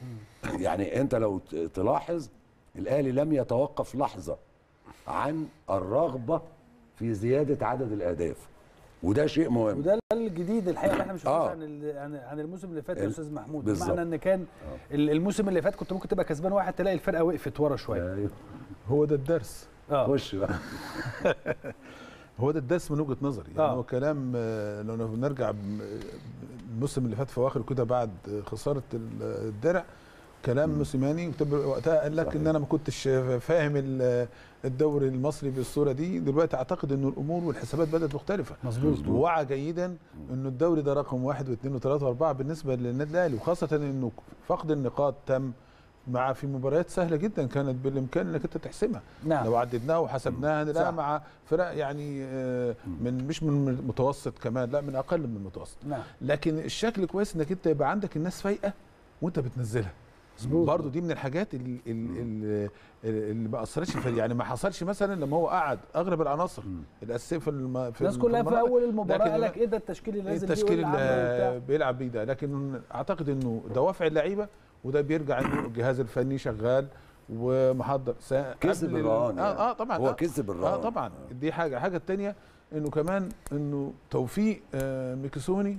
يعني انت لو ت- تلاحظ الاهلي لم يتوقف لحظه عن الرغبه في زياده عدد الاهداف وده شيء مهم وده الجديد الحقيقه اللي احنا مش آه. آه. عن ال- عن عن الموسم اللي فات يا ال- استاذ محمود بالظبط. بمعنى ان كان ال- الموسم اللي فات كنت ممكن تبقى كسبان واحد تلاقي الفرقه وقفت ورا شويه أيوه. هو ده الدرس اه خش بقى هو ده الدرس من وجهه نظري يعني آه. هو كلام آه، لو نرجع ب- الموسم اللي فات في اواخر كده بعد خساره ال- الدرع كلام موسيماني وتبقى وقتها قال لك ان انا ما كنتش فاهم ال- الدوري المصري بالصوره دي دلوقتي اعتقد ان الامور والحسابات بدات مختلفه مظبوط ووعى جيدا انه الدوري ده رقم واحد واثنين وثلاثه واربعه بالنسبه للنادي الاهلي وخاصه انه فقد النقاط تم مع في مباريات سهله جدا كانت بالامكان انك انت تحسمها نعم لو عددناها وحسبناها صح. هنلاقيها مع فرق يعني آه، من مش من متوسط كمان لا من اقل من المتوسط نعم لكن الشكل كويس انك انت يبقى عندك الناس فايقه وانت بتنزلها مظبوط. برضو دي من الحاجات اللي, اللي, اللي ما اثرتش في يعني ما حصلش مثلا لما هو قعد اغلب العناصر الاساسيه في الم... في الناس كلها في المناطق. اول المباراه لكن قال لك ايه ده التشكيل اللي نازل بيه التشكيل واللي عامله اللي وبتاع. بيلعب بيه ده لكن اعتقد انه دوافع اللعيبه وده بيرجع انه الجهاز الفني شغال ومحضر سا- كسب قبل ال- الرهان يعني. اه اه طبعا هو آه. كسب اه الرهان طبعا دي حاجه الحاجه الثانيه انه كمان انه توفيق آه ميكيسوني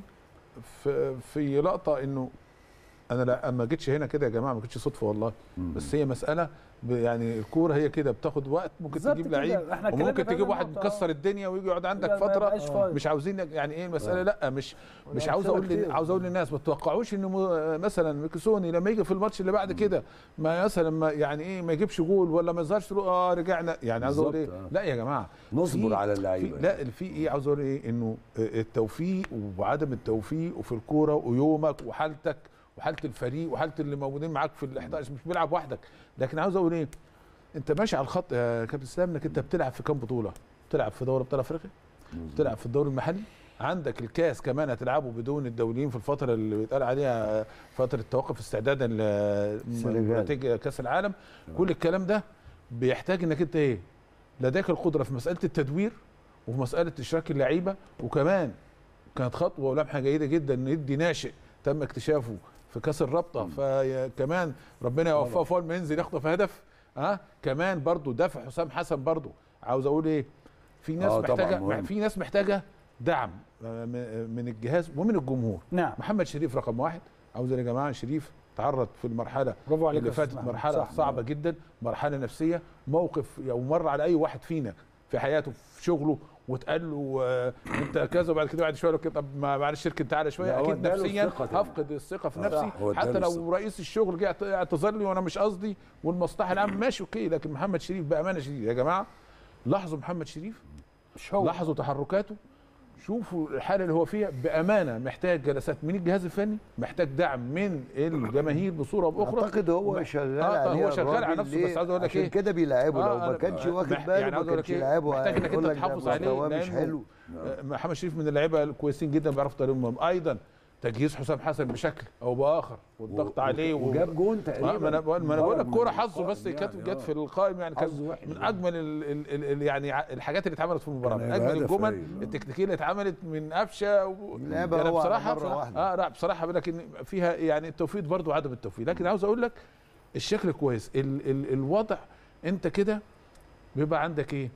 في في لقطه انه انا لا ما جيتش هنا كده يا جماعه ما جيتش صدفه والله مم. بس هي مساله ب- يعني الكوره هي كده بتاخد وقت ممكن بالظبط تجيب كده. لعيب احنا اتكلمنا وممكن في هذا تجيب واحد النقطة. مكسر الدنيا ويجي يقعد عندك لا، ما فتره يبقاش فاضي. مش عاوزين يعني ايه المساله لا مش مش عاوز أمثلة اقول لل- كتير. عاوز اقول للناس ما تتوقعوش ان م- مثلا ميكيسوني لما يجي في الماتش اللي بعد كده ما مثلا ما يعني ايه ما يجيبش جول ولا ما يظهرش تقول اه رجعنا يعني عاوز اقول ايه بالظبط، آه. لا يا جماعه نصبر في- على في اللعيبه لا في ايه عاوز اقول ايه انه التوفيق وعدم التوفيق وفي الكوره ويومك وحالتك وحاله الفريق وحاله اللي موجودين معاك في ال 11 مش بيلعب وحدك لكن عاوز اقول ايه انت ماشي على الخط يا كابتن اسلام انك انت بتلعب في كام بطوله بتلعب في دوري ابطال افريقيا بتلعب في الدوري المحلي عندك الكاس كمان هتلعبه بدون الدوليين في الفتره اللي بيتقال عليها فتره توقف استعدادا السنغال. لنتيجه كاس العالم كل الكلام ده بيحتاج انك انت ايه لديك القدره في مساله التدوير وفي مساله اشراك اللعيبه وكمان كانت خطوه ولمحه جيده جدا ان يدي ناشئ تم اكتشافه في كاس الرابطه فكمان ربنا يوفقه فوق ما ينزل يخطف هدف ها أه؟ كمان برضو دافع حسام حسن برضو عاوز اقول ايه في ناس آه، طبعاً محتاجه مهم. في ناس محتاجه دعم آه، م- من الجهاز ومن الجمهور نعم محمد شريف رقم واحد عاوز أقول يا جماعه شريف تعرض في المرحله برافو عليك اللي يا أستاذ فاتت محمد. مرحله صح. صعبه جدا مرحله نفسيه موقف او مر على اي واحد فينا في حياته في شغله واتقال له آه، انت كذا وبعد كده بعد شويه يقول لك طب ما- معلش اركن تعالى شويه لا، هو اكيد اداله نفسيا الثقة تاني. هفقد الثقه في آه، نفسي هو اداله حتى لو الثقة. رئيس الشغل جه اعتذر لي وانا مش قصدي والمصلحه العامه ماشي اوكي لكن محمد شريف بامانه شديده يا جماعه لاحظوا محمد شريف مش هو لاحظوا تحركاته شوفوا الحاله اللي هو فيها بامانه محتاج جلسات من الجهاز الفني محتاج دعم من الجماهير بصوره او باخرى اعتقد هو ما- شغال آه، آه، عليه هو شغال على الراجل نفسه ليه؟ بس عاوز اقول لك عشان ايه كده بيلعبه آه، لو ما أنا- كانش واخد مح- باله يعني ما عاوز أقول كانش لك إيه؟ يلعبه محتاج إنك هيقول أنت لك ده تحافظ عليه مستواه مش لأنه- حلو آه، محمد شريف من اللعيبه الكويسين جدا بيعرفوا تقريبهم ايضا تجهيز حسام حسن بشكل او باخر والضغط و- عليه و- وجاب جون آه، تقريبا ما انا بقول ما انا بقول لك خرج كوره من حظه القائم بس كانت يعني، جت آه. في القائم يعني كان حظه وحش من يعني. اجمل ال ال ال يعني ع- الحاجات اللي اتعملت في المباراه كان من هيبقى اجمل هدف الجمل هايل، آه. التكتيكيه اللي اتعملت من قفشه و... لعبة يعني هو على بصراحه مرة واحدة. اه لا بصراحه بقول لك ان فيها يعني التوفيق برضو عدم التوفيق لكن عاوز اقول لك الشكل كويس ال ال الوضع انت كده بيبقى عندك ايه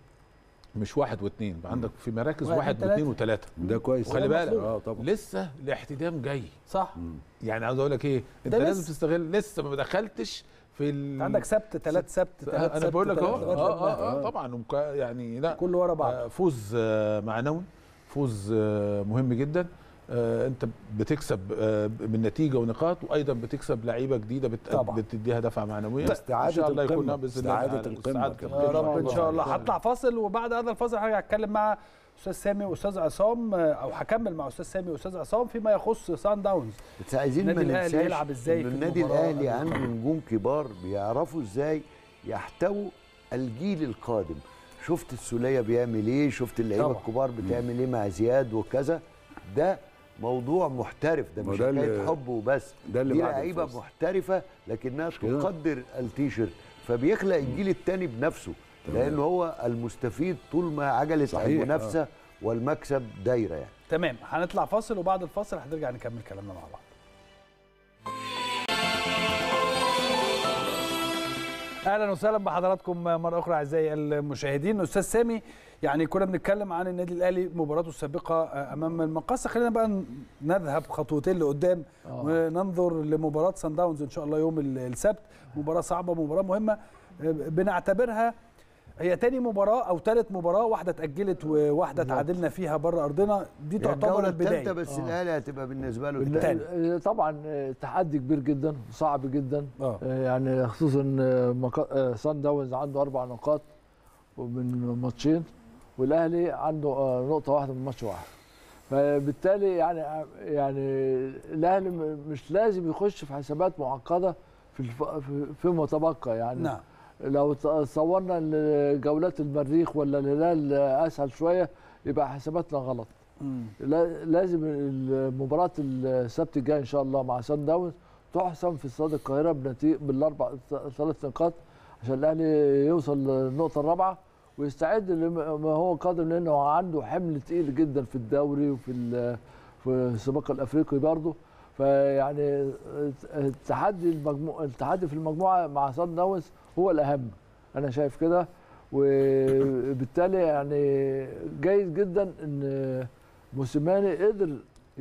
مش واحد واثنين بيبقى عندك في مراكز واحد واحد وتلاتة. واثنين وثلاثه ده كويس وخلي ده بالك مطلوب. اه طبعا لسه الاحتدام جاي صح يعني عاوز اقول لك ايه انت ده لازم لسه. تستغل لسه ما دخلتش في ال... انت عندك سبت ثلاث سبت ثلاث انا سبت بقول لك اهو تلات لغاية اه لما- اه, آه طبعا ومك- يعني لا كله ورا بعض آه، فوز آه، معنوي فوز آه، مهم جدا آه، انت بتكسب آه، بالنتيجه ونقاط وايضا بتكسب لعيبه جديده بت... طبعا. بتديها دفعه معنويه استعادة ان شاء الله يكون القمة. باذن الله استعادة تعالى. القمة استعادة كمان. يا القمة. رب ان شاء الله طبعاً. هطلع فاصل وبعد هذا الفاصل هرجع اتكلم مع استاذ سامي واستاذ عصام آه، او هكمل مع استاذ سامي واستاذ عصام فيما يخص سان داونز بس عايزين ما النادي الأهلي ننساش يلعب إزاي إنه في النادي المباراة الاهلي عنده القادمة. نجوم كبار بيعرفوا ازاي يحتووا الجيل القادم شفت السوليه بيعمل ايه شفت اللعيبه طبعا. الكبار بتعمل ايه مع زياد وكذا ده موضوع محترف ده ما مش ده حكايه اللي- حب وبس ده اللي دي بعد لعيبه الفاصل. محترفه لكنها كده؟ تقدر التيشيرت فبيخلق الجيل الثاني بنفسه لان هو المستفيد طول ما عجله صحيح، المنافسه والمكسب دايره يعني تمام هنطلع فاصل وبعد الفاصل هنرجع نكمل كلامنا مع بعض اهلا وسهلا بحضراتكم مره اخرى اعزائي المشاهدين استاذ سامي يعني كنا بنتكلم عن النادي الاهلي مباراته السابقه امام المقاصه خلينا بقى نذهب خطوتين لقدام آه. وننظر لمباراه سان داونز ان شاء الله يوم السبت مباراه صعبه مباراه مهمه بنعتبرها هي تاني مباراة أو تالت مباراة واحدة اتأجلت وواحدة تعادلنا فيها بره أرضنا دي هي تعتبر الجوله الثالثه البداية بس آه. الاهلي هتبقى بالنسبه له بالن- الثاني آه، طبعا آه، تحدي كبير جدا صعب جدا آه. آه، يعني خصوصا آه، مكا- آه، سان داونز عنده اربع نقاط من ماتشين والاهلي عنده آه، نقطه واحده من ماتش واحد فبالتالي يعني يعني الاهلي م- مش لازم يخش في حسابات معقده في في الف... في- فيما تبقى يعني نعم لو ت- صورنا إن جولات المريخ ولا الهلال اسهل شويه يبقى حساباتنا غلط مم. لا- لازم المباراه السبت الجاي ان شاء الله مع سان داونز تحسم في استاد القاهره بنتيجه بالاربع ثلاث نقاط عشان الاهلي يوصل للنقطه الرابعه ويستعد لما هو قادم لانه عنده حمل تقيل جدا في الدوري وفي ال- في السباق الافريقي برضه فيعني التحدي المجموع التحدي في المجموعه مع سان داونز هو الاهم انا شايف كده وبالتالي يعني جيد جدا ان موسيماني قدر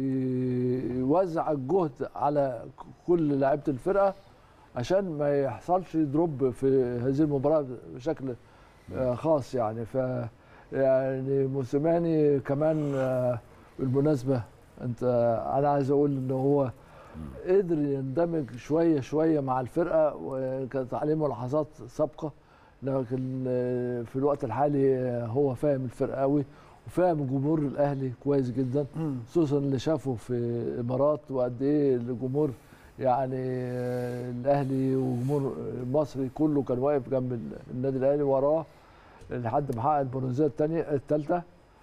يوزع الجهد على كل لعيبه الفرقه عشان ما يحصلش دروب في هذه المباراه بشكل آه، خاص يعني ف يعني موسيماني كمان آه، بالمناسبه انت انا عايز اقول ان هو قدر يندمج شويه شويه مع الفرقه وكانت عليه ملاحظات سابقه لكن آه، في الوقت الحالي آه، هو فاهم الفرقه قوي وفاهم جمهور الاهلي كويس جدا مم. خصوصا اللي شافه في الامارات وقد ايه الجمهور يعني آه، الاهلي وجمهور المصري كله كان واقف جنب النادي الاهلي وراه لحد ما حقق البرونزيه الثانيه الثالثه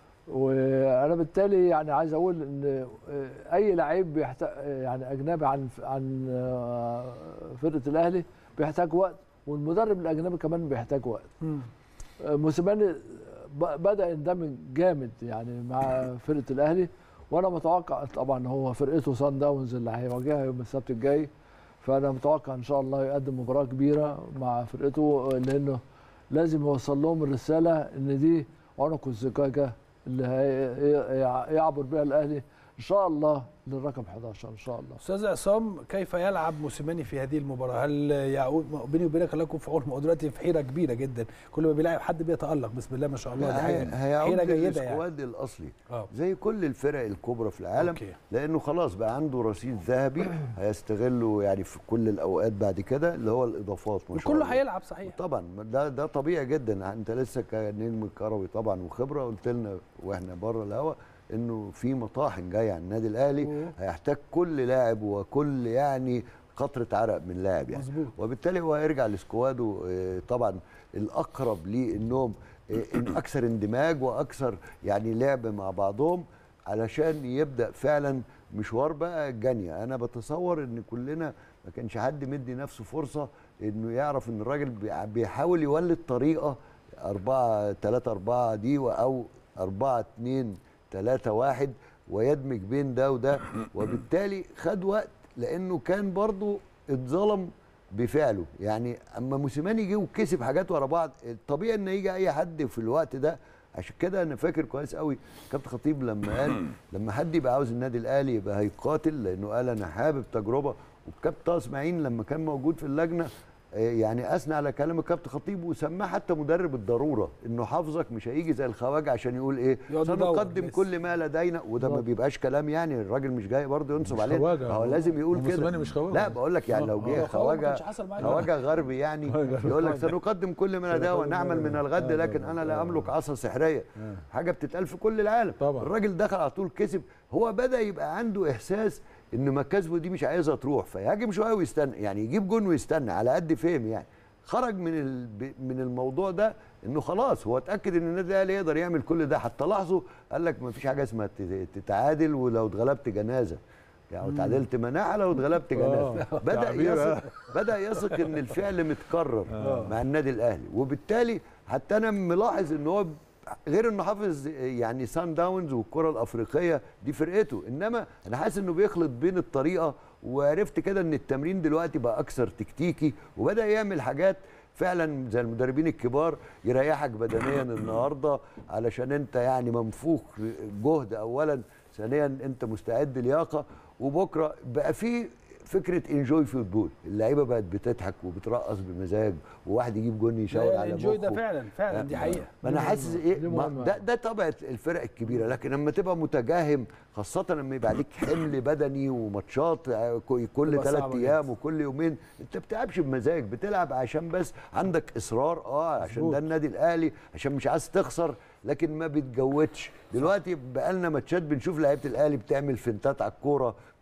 وانا بالتالي يعني عايز اقول ان آه، اي لعيب بيحتاج يعني اجنبي عن عن آه، فرقه الاهلي بيحتاج وقت والمدرب الاجنبي كمان بيحتاج وقت مم. موسيماني ب- بدا يندمج جامد يعني مع فرقه الاهلي وانا متوقع طبعا هو فرقته سان داونز اللي هيواجهها يوم السبت الجاي فانا متوقع ان شاء الله يقدم مباراه كبيره مع فرقته لانه لازم يوصل لهم الرساله ان دي عنق الزجاجه اللي هي- يعبر بها الاهلي ان شاء الله للرقم 11 ان شاء الله استاذ عصام كيف يلعب موسيماني في هذه المباراه؟ هل يعود بيني وبينك الله يكون في عون هو دلوقتي في حيره كبيره جدا كل ما بيلاعب حد بيتالق بسم الله ما شاء الله دي حاجه هيعود حيره جيده يعني للسكواد الاصلي اه زي كل الفرق الكبرى في العالم أوكي. لانه خلاص بقى عنده رصيد ذهبي هيستغله يعني في كل الاوقات بعد كده اللي هو الاضافات ما شاء وكله الله هيلعب صحيح طبعا ده ده طبيعي جدا انت لسه كنجم كروي طبعا وخبره قلت لنا واحنا بره الهوا انه في مطاحن جايه على النادي الاهلي أوه. هيحتاج كل لاعب وكل يعني قطره عرق من لاعب يعني مظبوط وبالتالي هو هيرجع لسكواده آه، طبعا الاقرب ليه انهم آه، إن اكثر اندماج واكثر يعني لعب مع بعضهم علشان يبدا فعلا مشوار بقى جانية انا بتصور ان كلنا ما كانش حد مدي نفسه فرصه انه يعرف ان الراجل بيع- بيحاول يولد طريقه 4 3 4 دي او 4 2 3 1 ويدمج بين ده وده وبالتالي خد وقت لانه كان برضو اتظلم بفعله يعني اما موسيماني جه وكسب حاجات ورا بعض الطبيعي ان يجي اي حد في الوقت ده عشان كده انا فاكر كويس قوي كابتن خطيب لما قال لما حد يبقى عاوز النادي الاهلي يبقى هيقاتل لانه قال انا حابب تجربه والكابتن طه اسماعيل لما كان موجود في اللجنه آه، يعني اثنى على كلام الكابتن خطيب وسماه حتى مدرب الضروره انه حافظك مش هيجي زي الخواجه عشان يقول ايه يقعد يدور سنقدم بس. كل ما لدينا وده ما بالظبط. بيبقاش كلام يعني الراجل مش جاي برضه ينصب مش عليه خواجة. هو لازم يقول كده موسيماني مش خواجة. لا بقول لك يعني لو آه، جه آه، خواجة ما خواجه كانش حصل معاه كده. خواجه غربي يعني يقول لك سنقدم كل ما لدينا ونعمل من الغد لكن انا لا املك عصا سحريه حاجه بتتقال في كل العالم طبعا. الراجل دخل على طول كسب هو بدا يبقى عنده احساس ان مكاسبه دي مش عايزها تروح فيهاجم شويه ويستنى يعني يجيب جون ويستنى على قد فهم يعني خرج من ال- ب- من الموضوع ده انه خلاص هو اتاكد ان النادي الاهلي يقدر يعمل كل ده حتى لاحظوا قال لك ما فيش حاجه اسمها تت- تتعادل ولو اتغلبت جنازه يعني اتعادلت مناعه لو اتغلبت جنازه آه، بدا تعبير، يثق بدا يثق ان الفعل متكرر مع النادي الاهلي وبالتالي حتى انا ملاحظ ان هو غير انه حافظ يعني سان داونز والكره الافريقيه دي فرقته انما انا حاسس انه بيخلط بين الطريقه وعرفت كده ان التمرين دلوقتي بقى اكثر تكتيكي وبدا يعمل حاجات فعلا زي المدربين الكبار يريحك بدنيا النهارده علشان انت يعني منفوخ جهد اولا ثانيا انت مستعد لياقه وبكره بقى في فكره انجوي فوتبول اللعيبه بقت بتضحك وبترقص بمزاج وواحد يجيب جون يشاور على الانجوي ده مخه. فعلا فعلا دي حقيقه ما انا حاسس ايه دي ما مهمة. ده ده طبع الفرق الكبيره لكن لما تبقى متجاهم خاصه لما يبقى عليك حمل بدني وماتشات آه، كل تبقى ثلاث صعبة ايام وكل يومين انت بتلعبش بمزاج بتلعب عشان بس عندك اصرار اه عشان مظبوط. ده النادي الاهلي عشان مش عايز تخسر لكن ما بتجودش دلوقتي بقالنا ماتشات بنشوف لعيبه الاهلي بتعمل فنتات على الكوره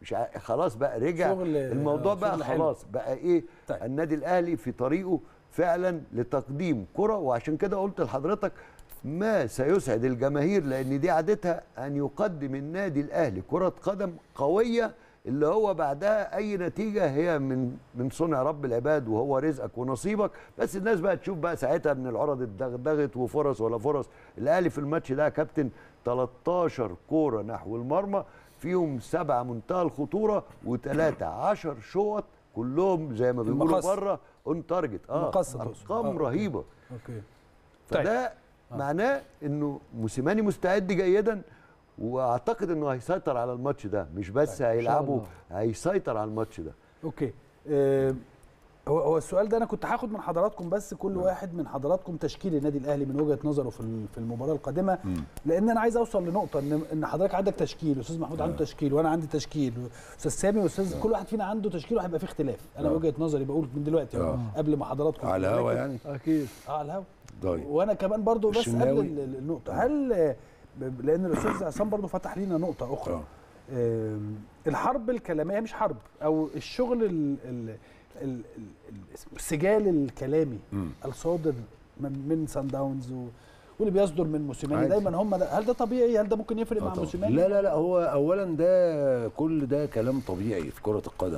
مش ع... خلاص بقى رجع شغل- الموضوع آه، بقى شغل حلو. خلاص بقى ايه طيب. النادي الاهلي في طريقه فعلا لتقديم كره وعشان كده قلت لحضرتك ما سيسعد الجماهير لان دي عادتها ان يقدم النادي الاهلي كره قدم قويه اللي هو بعدها اي نتيجه هي من من صنع رب العباد وهو رزقك ونصيبك بس الناس بقى تشوف بقى ساعتها من العرض اتدغدغت وفرص ولا فرص الاهلي في الماتش ده يا كابتن 13 كوره نحو المرمى فيهم سبعه منتهى الخطوره وثلاثه 10 شوط كلهم زي ما بيقولوا المقص. بره اون تارجت اه المقص تقصد. ارقام آه، أوكي. رهيبه اوكي فده معناه انه موسيماني مستعد جيدا واعتقد انه هيسيطر على الماتش ده مش بس هيلعبه هيسيطر على الماتش ده اوكي آه، هو هو السؤال ده انا كنت هاخد من حضراتكم بس كل واحد من حضراتكم تشكيل النادي الاهلي من وجهه نظره في ال- في المباراه القادمه لان انا عايز اوصل لنقطه ان ان حضرتك عندك تشكيل استاذ محمود عنده تشكيل وانا عندي تشكيل استاذ سامي واستاذ كل واحد فينا عنده تشكيل وهيبقى فيه اختلاف انا وجهه نظري بقول من دلوقتي أهو، آه. قبل ما حضراتكم على الهوا لكن- يعني اكيد اه على الهوا طيب وانا كمان برضو بس قبل الشناوي. ال- ال- النقطه هل آه، ب- لان الاستاذ عصام برضو فتح لينا نقطه اخرى آه. آم، الحرب الكلاميه مش حرب او الشغل ال ال ال ال السجال الكلامي مم. الصادر من من سان داونز و- واللي بيصدر من موسيماني عادي. دايما هم ده هل ده طبيعي هل ده ممكن يفرق آه مع طبعاً. موسيماني لا لا لا هو اولا ده كل ده كلام طبيعي في كره القدم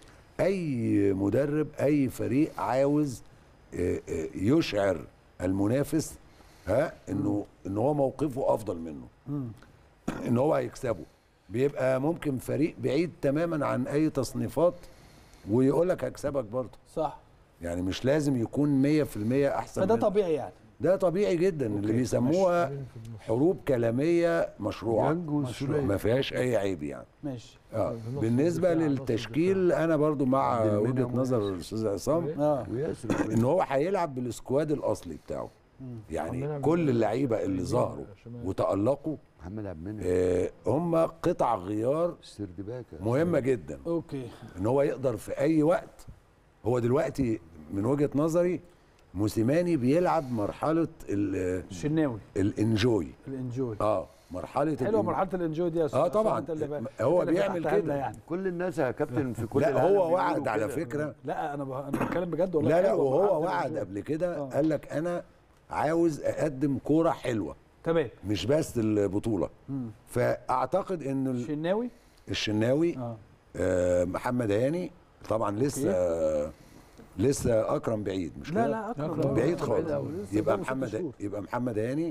اي مدرب اي فريق عاوز آه، آه، يشعر المنافس ها انه ان هو موقفه افضل منه مم. ان هو هيكسبه بيبقى ممكن فريق بعيد تماما عن اي تصنيفات ويقول لك هكسبك برضه صح يعني مش لازم يكون 100% احسن فده منك. طبيعي يعني ده طبيعي جدا اللي بيسموها حروب كلاميه مشروعه ينجو السوري. ما فيهاش اي عيب يعني ماشي اه في نص بالنسبه الدفاع، نص للتشكيل انا برضو مع عبد المنعم وجهه نظر الاستاذ عصام اه وياسر ان هو هيلعب بالسكواد الاصلي بتاعه يعني عندنا كل اللعيبه اللي ظهروا شمال. وتالقوا محمد عبد المنعم آه هم قطع غيار السردباكه مهمه جدا اوكي ان هو يقدر في اي وقت هو دلوقتي من وجهه نظري موسيماني بيلعب مرحله ال- الشناوي الانجوي الانجوي اه مرحله حلوه الإن- مرحله الانجوي دي يا استاذ اه عصام، طبعا أنت اللي بقى- هو أنت اللي بيعمل فتحتها لنا كده يعني كل الناس يا كابتن في كل لا العالم هو بيقولوا وعد على كده. فكره لا انا ب... انا بتكلم بجد والله لا لا حلوة وهو مرحلة وعد الإنجوي. قبل كده آه. قال لك انا عاوز اقدم كوره حلوه تمام مش بس البطوله مم. فاعتقد ان ال- الشناوي الشناوي اه آه محمد هاني طبعا لسه آه لسه اكرم بعيد مش لا كده؟ لا اكرم أكرم طبعاً. بعيد بعيد خالص أوي، لسه يبقى قدامه ست محمد شهور. يبقى محمد هاني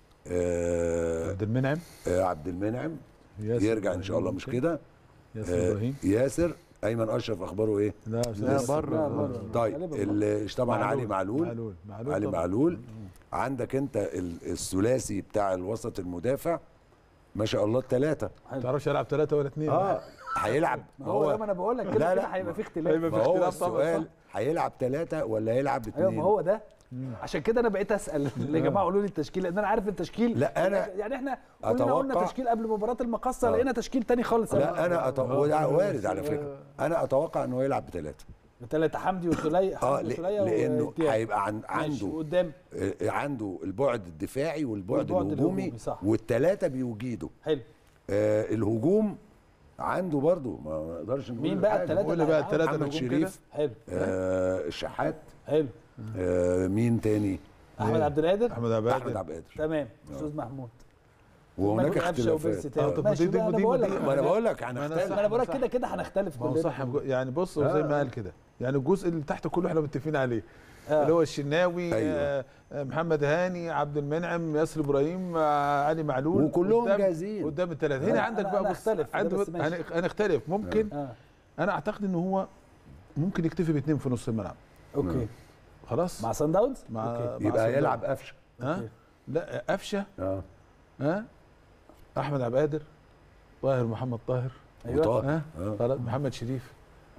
آه عبد المنعم آه عبد المنعم ياسر يرجع ان شاء الله مش كده ياسر آه ابراهيم ياسر ايمن اشرف اخباره ايه لا لا أستاذ بره لا، بره. بره. طيب غالباً ال- طبعا علي معلول معلول معلول علي طبعاً. معلول عندك انت ال- الثلاثي بتاع الوسط المدافع ما شاء الله الثلاثه ما تعرفش يلعب ثلاثة ولا اثنين اه هيلعب ما هو لما انا بقول لك كده لا، كده لا. هيبقى في اختلاف هيبقى ما في هو اختلاف طبعاً، السؤال هيلعب ثلاثه ولا هيلعب اثنين ايوه ما هو ده عشان كده انا بقيت اسال يا جماعه قولوا لي التشكيل لان انا عارف التشكيل لا، أنا يعني احنا كلنا قلنا أتوقع- تشكيل قبل مباراه المقصه آه. لقينا تشكيل تاني خالص لا انا أت... وده وارد على فكره انا اتوقع انه يلعب بثلاثه ثلاثه حمدي وسلية اه حمدي ل... وسلية لانه وتياب. هيبقى عن... ماشي، عنده وقدام آه، عنده البعد الدفاعي والبعد, والبعد الهجومي, الهجومي، صح. والثلاثه بيوجدوا حلو آه الهجوم عنده برضو ما نقدرش نقول مين بقى حاجة. الثلاثه قول اللي لي بقى هيلعبوا؟ الثلاثة محمد الهجوم شريف حلو آه الشحات حلو آه مين تاني احمد عبد القادر احمد عبد احمد القادر عبد القادر تمام استاذ محمود وهناك قفشه اختلافات وبيرسي آه. تاو طب ماشي دي- بقى انا دي- بقول دي- لك ما انا بقول لك ما أنا هنختلف صح. انا بقول لك صح. كده كده هنختلف ما هو كلنا صح يعني بص هو زي ما قال كده يعني الجزء اللي تحت كله احنا متفقين عليه آه. اللي هو الشناوي أيوة. آه، آه، محمد هاني عبد المنعم ياسر ابراهيم آه، علي معلول وكلهم قدام- جاهزين. قدام الثلاثه لا، هنا أنا- عندك أنا بقى بص أختلف في ده عند بس ماشي. هن- هنختلف ممكن اه انا اعتقد ان هو ممكن يكتفي باثنين في نص الملعب اوكي خلاص مع سان داونز مع أوكي. مع يبقى صندوق. هيلعب قفشه ها أوكي. لا قفشه اه ها احمد عبد القادر طاهر محمد طاهر ايوه وطاهر. ها آه. خلاص محمد شريف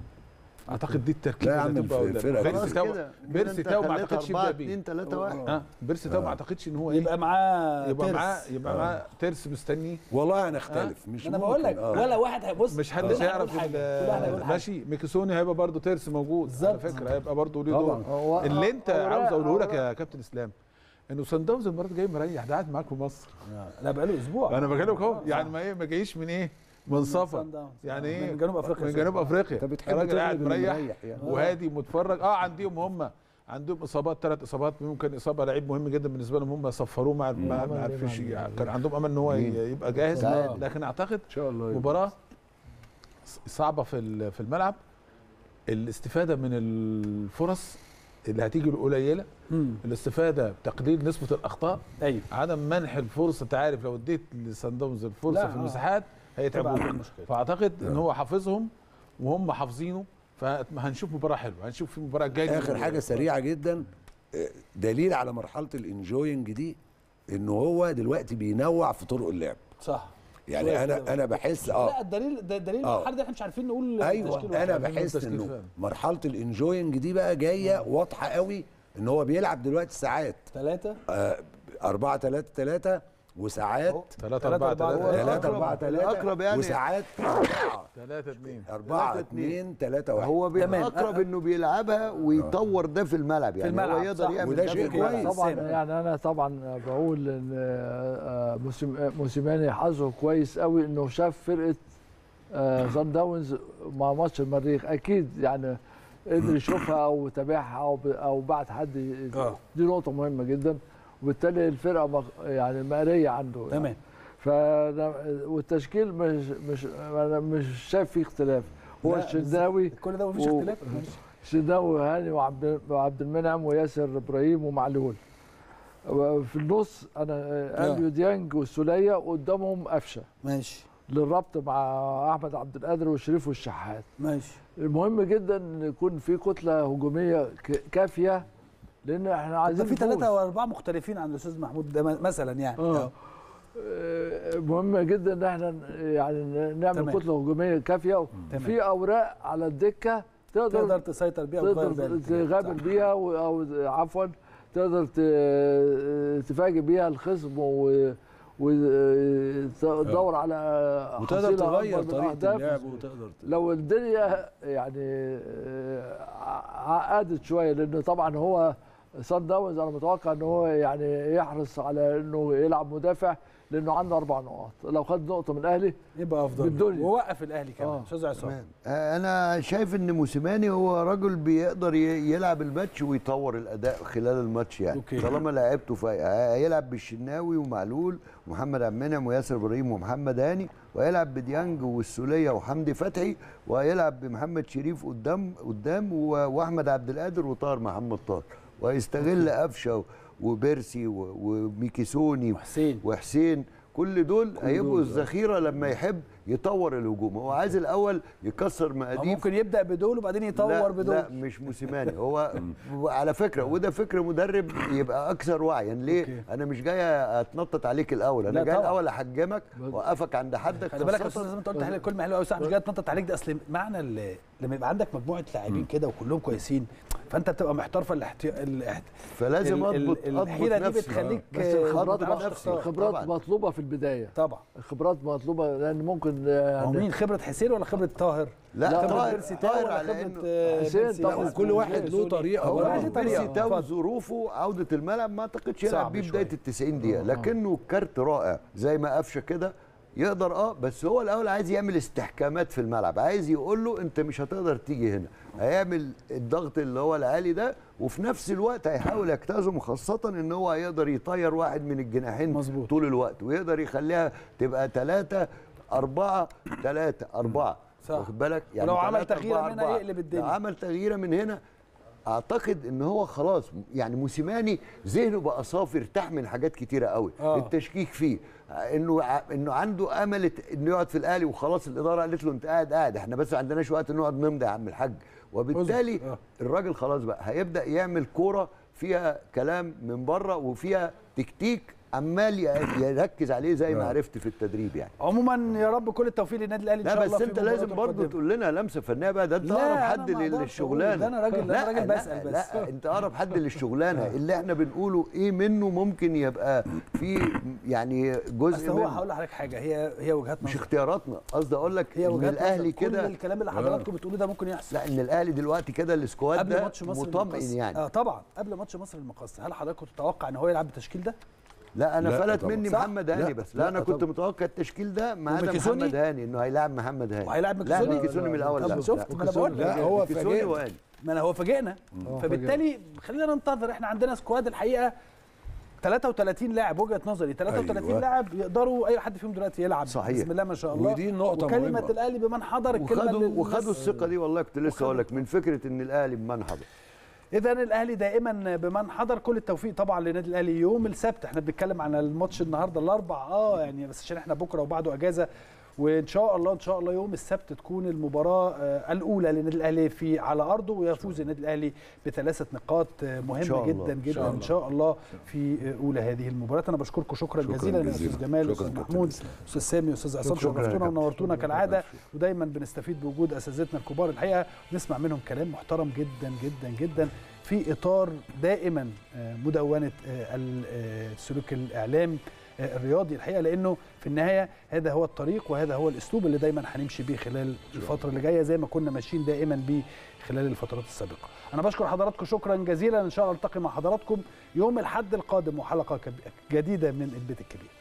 اعتقد دي التركيبه لا يا عم اللي هتبقى الفرقة قدام. كده. بيرسي تاو كده. بيرسي كده تاو أنت ما خليت اعتقدش أربعة، يبدا بيه اتنين تلاتة واحد ها بيرسي تاو ما اعتقدش ان هو ايه يبقى معاه يبقى ترس. معاه يبقى معاه ترس مستنيه والله هنختلف مش انا ممكن. بقول لك آه. ولا واحد هيبص مش حد كل واحد هيعرف هيقول حاجة. ال- كل واحد هيقول حاجة. ماشي ميكيسوني هيبقى برضه ترس موجود على بالظبط. فكره هيبقى برضه ليه طبعاً. دور هو- اللي انت هو- عاوز اقوله هو- لك يا كابتن اسلام انه سان داونز المره دي جاي مريح ده قاعد معاك في مصر لا بقاله اسبوع انا بكلمك اهو يعني ما ايه ما جايش من ايه من سفر سان داونز. يعني آه، ايه من جنوب أفريقيا. من جنوب افريقيا انت بتحب راجل قاعد تغلب مريح المريح يعني. وهادي متفرج اه عندهم هم عندهم اصابات ثلاث اصابات ممكن اصابه لعيب مهم جدا بالنسبه لهم هم صفروه ما ما ما عرفوش يجي. كان عندهم امل ان هو مين؟ يبقى جاهز سعد. لكن اعتقد ان شاء الله مباراه صعبه في ال- في الملعب الاستفاده من الفرص اللي هتيجي القليله مم. الاستفاده تقليل نسبه الاخطاء ايوه عدم منح الفرصه انت عارف لو اديت لسان داونز الفرصه لا، في آه. المساحات تبقى هيتعبوا عندهم مشكلة. فاعتقد ان هو حافظهم وهم حافظينه فهنشوف مباراه حلوه هنشوف في مباراه جايه اخر حاجه سريعه جدا آه، دليل على مرحله الانجوينج دي ان هو دلوقتي بينوع في طرق اللعب صح يعني شوية انا كده. انا بحس لا اه الدليل ده الدليل آه. الحد احنا مش عارفين نقول تشكيل ايوه واحد. انا عارفين بحس التشكيل انه فعلا. مرحله الانجوينج دي بقى جايه واضحه قوي ان هو بيلعب دلوقتي ساعات ثلاثة 4 3 3 وساعات 3 تلاتة 4 أربعة 3 3 أقرب- 4 3 الأقرب يعني. وساعات 3 2 4 2 3 1 هو بيبقى تمام. اقرب انه بيلعبها ويطور ده في الملعب يعني الملعب، هو يقدر صح. يعمل وده ده شيء في الملعب. كويس. طبعا سامع. يعني انا طبعا بقول ان آه، موسم- آه، موسيماني حظه كويس قوي انه شاف فرقه آه، سان داونز مع ماتش المريخ اكيد يعني قدر يشوفها او تابعها او ب- او بعت حد ي- آه. دي نقطه مهمه جدا وبالتالي الفرقه مغ- يعني مقريه عنده يعني. تمام ف والتشكيل مش مش انا مش شايف فيه اختلاف هو لا، الشناوي كل ده مفيش و- اختلاف شناوي وهاني وعبد وعبد المنعم وياسر ابراهيم ومعلول في النص انا اليو ديانج والسوليه قدامهم قفشه ماشي للربط مع احمد عبد القادر وشريف والشحات ماشي المهم جدا ان يكون في كتله هجوميه ك- كافيه لان احنا ده عايزين في نفوز. ثلاثة وأربعة مختلفين عن الأستاذ محمود ده مثلا يعني اه آه، مهم جدا ان احنا يعني نعمل تمام. كتله هجوميه كافيه تمام. في اوراق على الدكه تقدر تقدر تسيطر بيها وتغير بيها تقدر الاتجاه. تغامر صح. بيها و- او عفوا تقدر ت- تفاجئ بيها الخصم و وتدور على وتقدر حصيلة تغير أكبر من طريقه أهداف. اللعب وتقدر ت- لو الدنيا يعني آه، عقدت شويه لان طبعا هو سان داونز انا متوقع ان هو يعني يحرص على انه يلعب مدافع لانه عنده اربع نقاط لو خد نقطه من الاهلي يبقى افضل بالدنيا. ووقف الاهلي كمان آه. استاذ عصام تمام. آه، انا شايف ان موسيماني هو راجل بيقدر ي- يلعب الماتش ويطور الاداء خلال الماتش يعني أوكي. طالما لعبته فايقه هيلعب بالشناوي ومعلول ومحمد عبد المنعم وياسر ابراهيم ومحمد هاني وهيلعب بديانج والسوليه وحمدي فتحي وهيلعب بمحمد شريف قدام قدام و- واحمد عبد القادر وطاهر محمد طاهر وهيستغل قفشه وبيرسي و- وميكيسوني وحسين. وحسين كل دول هيبقوا دول. الذخيره لما يحب يطور الهجوم هو عايز الاول يكسر أو مقاديف ممكن يبدا بدول وبعدين لا يطور بدول لا مش موسيماني هو على فكره وده فكر مدرب يبقى اكثر وعيا ليه أوكي. انا مش جاي اتنطط عليك الاول انا لا جاي طبعا. الاول احجمك واقفك عند حدك خلي بالك يا خاصة- استاذ زي ما انت قلت حاجه كلمه حلوه قوي صح مش جاي تنطط عليك ده اصل معنى ال- لما يبقى عندك مجموعه لاعبين كده وكلهم كويسين فانت بتبقى محتار في الاحتي... الاحت... فلازم ال- ال- اضبط اضبط الحيره دي نفسي بتخليك بس آه، الخبرات ما تعرفش نفسي. تختار. الخبرات طبعاً. مطلوبه في البدايه طبعا الخبرات مطلوبه لان ممكن هو يعني مين خبره حسين ولا خبره طاهر؟ لا خبرة طاهر بيرسي تاو طاهر ولا على خبره إنه- آه، حسين بيرسي طبعاً. تاو؟ وكل واحد له طريقه هو واحد برضه. له طريقة. بيرسي تاو اتفضل. ظروفه عوده الملعب ما اعتقدش يلعب صعب بيه شوية. بدايه ال 90 دقيقه لكنه كارت رائع زي ما قفشه كده يقدر اه بس هو الاول عايز يعمل استحكامات في الملعب عايز يقول له انت مش هتقدر تيجي هنا هيعمل الضغط اللي هو العالي ده وفي نفس الوقت هيحاول يجتازم خاصه ان هو هيقدر يطير واحد من الجناحين مظبوط. طول الوقت ويقدر يخليها تبقى ثلاثة أربعة ثلاثة أربعة صح. واخد بالك ولو عمل تلاتة، تغييرة أربعة، من هنا أربعة. يقلب الدنيا. لو عمل تغييره من هنا اعتقد ان هو خلاص يعني موسيماني ذهنه بقى صافي ارتاح من حاجات كتيره قوي آه. التشكيك فيه انه ع- انه عنده امل ت- انه يقعد في الاهلي وخلاص الاداره قالت له انت قاعد قاعد احنا بس ما عندناش وقت نقعد نمضي يا عم الحاج وبالتالي آه. الراجل خلاص بقى هيبدا يعمل كوره فيها كلام من بره وفيها تكتيك عمال ي- يركز عليه زي ما عرفت في التدريب يعني عموما يا رب كل التوفيق للنادي الاهلي ان لا شاء الله بس في انت مباراته لازم برضه القادمة. تقول لنا لمسه فنيه بقى ده انت لا، اقرب أنا حد ما أقدرش أقول. للشغلانه ده أنا راجل- ده أنا راجل لا، بسأل بس. لا انت اقرب حد للشغلانه اللي احنا بنقوله ايه منه ممكن يبقى في يعني اصل جزء هو منه هقول لحضرتك حاجه هي هي وجهات مش نظر اختياراتنا قصدي اقول لك هي ان وجهات الاهلي نظر. كل كده الكلام اللي حضراتكم بتقولوه ده ممكن يحصل لا ان الاهلي دلوقتي كده السكواد قبل ده ماتش مصر مطمئن المقص. يعني اه طبعا قبل ماتش مصر المقص هل حضرتك كنت تتوقع ان هو يلعب بالتشكيل ده لا انا لا فلت طبعا. مني صح؟ محمد هاني لا، بس لا, لا انا كنت طبعا. متوقع التشكيل ده ما عدا وميكيسوني؟ محمد هاني انه هيلاعب محمد هاني وهيلاعب لا ميكيسوني؟ ميكيسوني من الاول طب لا شفت ما انا بقول لا لك. هو ميكيسوني فاجئنا وهاني ما انا هو فاجئنا هو فبالتالي خلينا ننتظر احنا عندنا سكواد الحقيقه 33 لاعب وجهه نظري 33 أيوة. لاعب يقدروا اي حد فيهم دلوقتي يلعب صحيح. بسم الله ما شاء الله ودي نقطة وكلمه مهمة. الاهلي بمن حضر الكلمه وخدوا اللي وخدوا الناس- الثقه دي والله كنت لسه اقول لك من فكره ان الاهلي بمنحدر اذا الاهلي دائما بمن حضر كل التوفيق طبعا للنادي الاهلي يوم السبت احنا بنتكلم عن الماتش النهارده الاربع اه يعني بس عشان احنا بكره وبعده اجازه وان شاء الله ان شاء الله يوم السبت تكون المباراه آه، الاولى للنادي الاهلي في على ارضه ويفوز النادي الاهلي بثلاثه نقاط آه، مهمه شاء الله، جدا إن جدا شاء ان الله. شاء الله في آه، اولى هذه المباراه انا بشكركم شكرا, شكراً جزيلا يا جزيلاً. استاذ جمال شكراً استاذ كابتن محمود إسلام. استاذ سامي استاذ عصام شكراً يا شرفتونا كابتن. ونورتونا شكراً. كالعاده ودايما بنستفيد بوجود اساتذتنا الكبار الحقيقه نسمع منهم كلام محترم جدا جدا جدا في اطار دائما آه، مدونه آه، ال- آه، السلوك الاعلامي آه، الرياضي الحقيقه لانه في النهايه هذا هو الطريق وهذا هو الاسلوب اللي دايما هنمشي بيه خلال الفتره اللي جايه زي ما كنا ماشيين دائما بيه خلال الفترات السابقه. انا بشكر حضراتكم شكرا جزيلا ان شاء الله التقي مع حضراتكم يوم الاحد القادم وحلقه كب- جديده من البيت الكبير.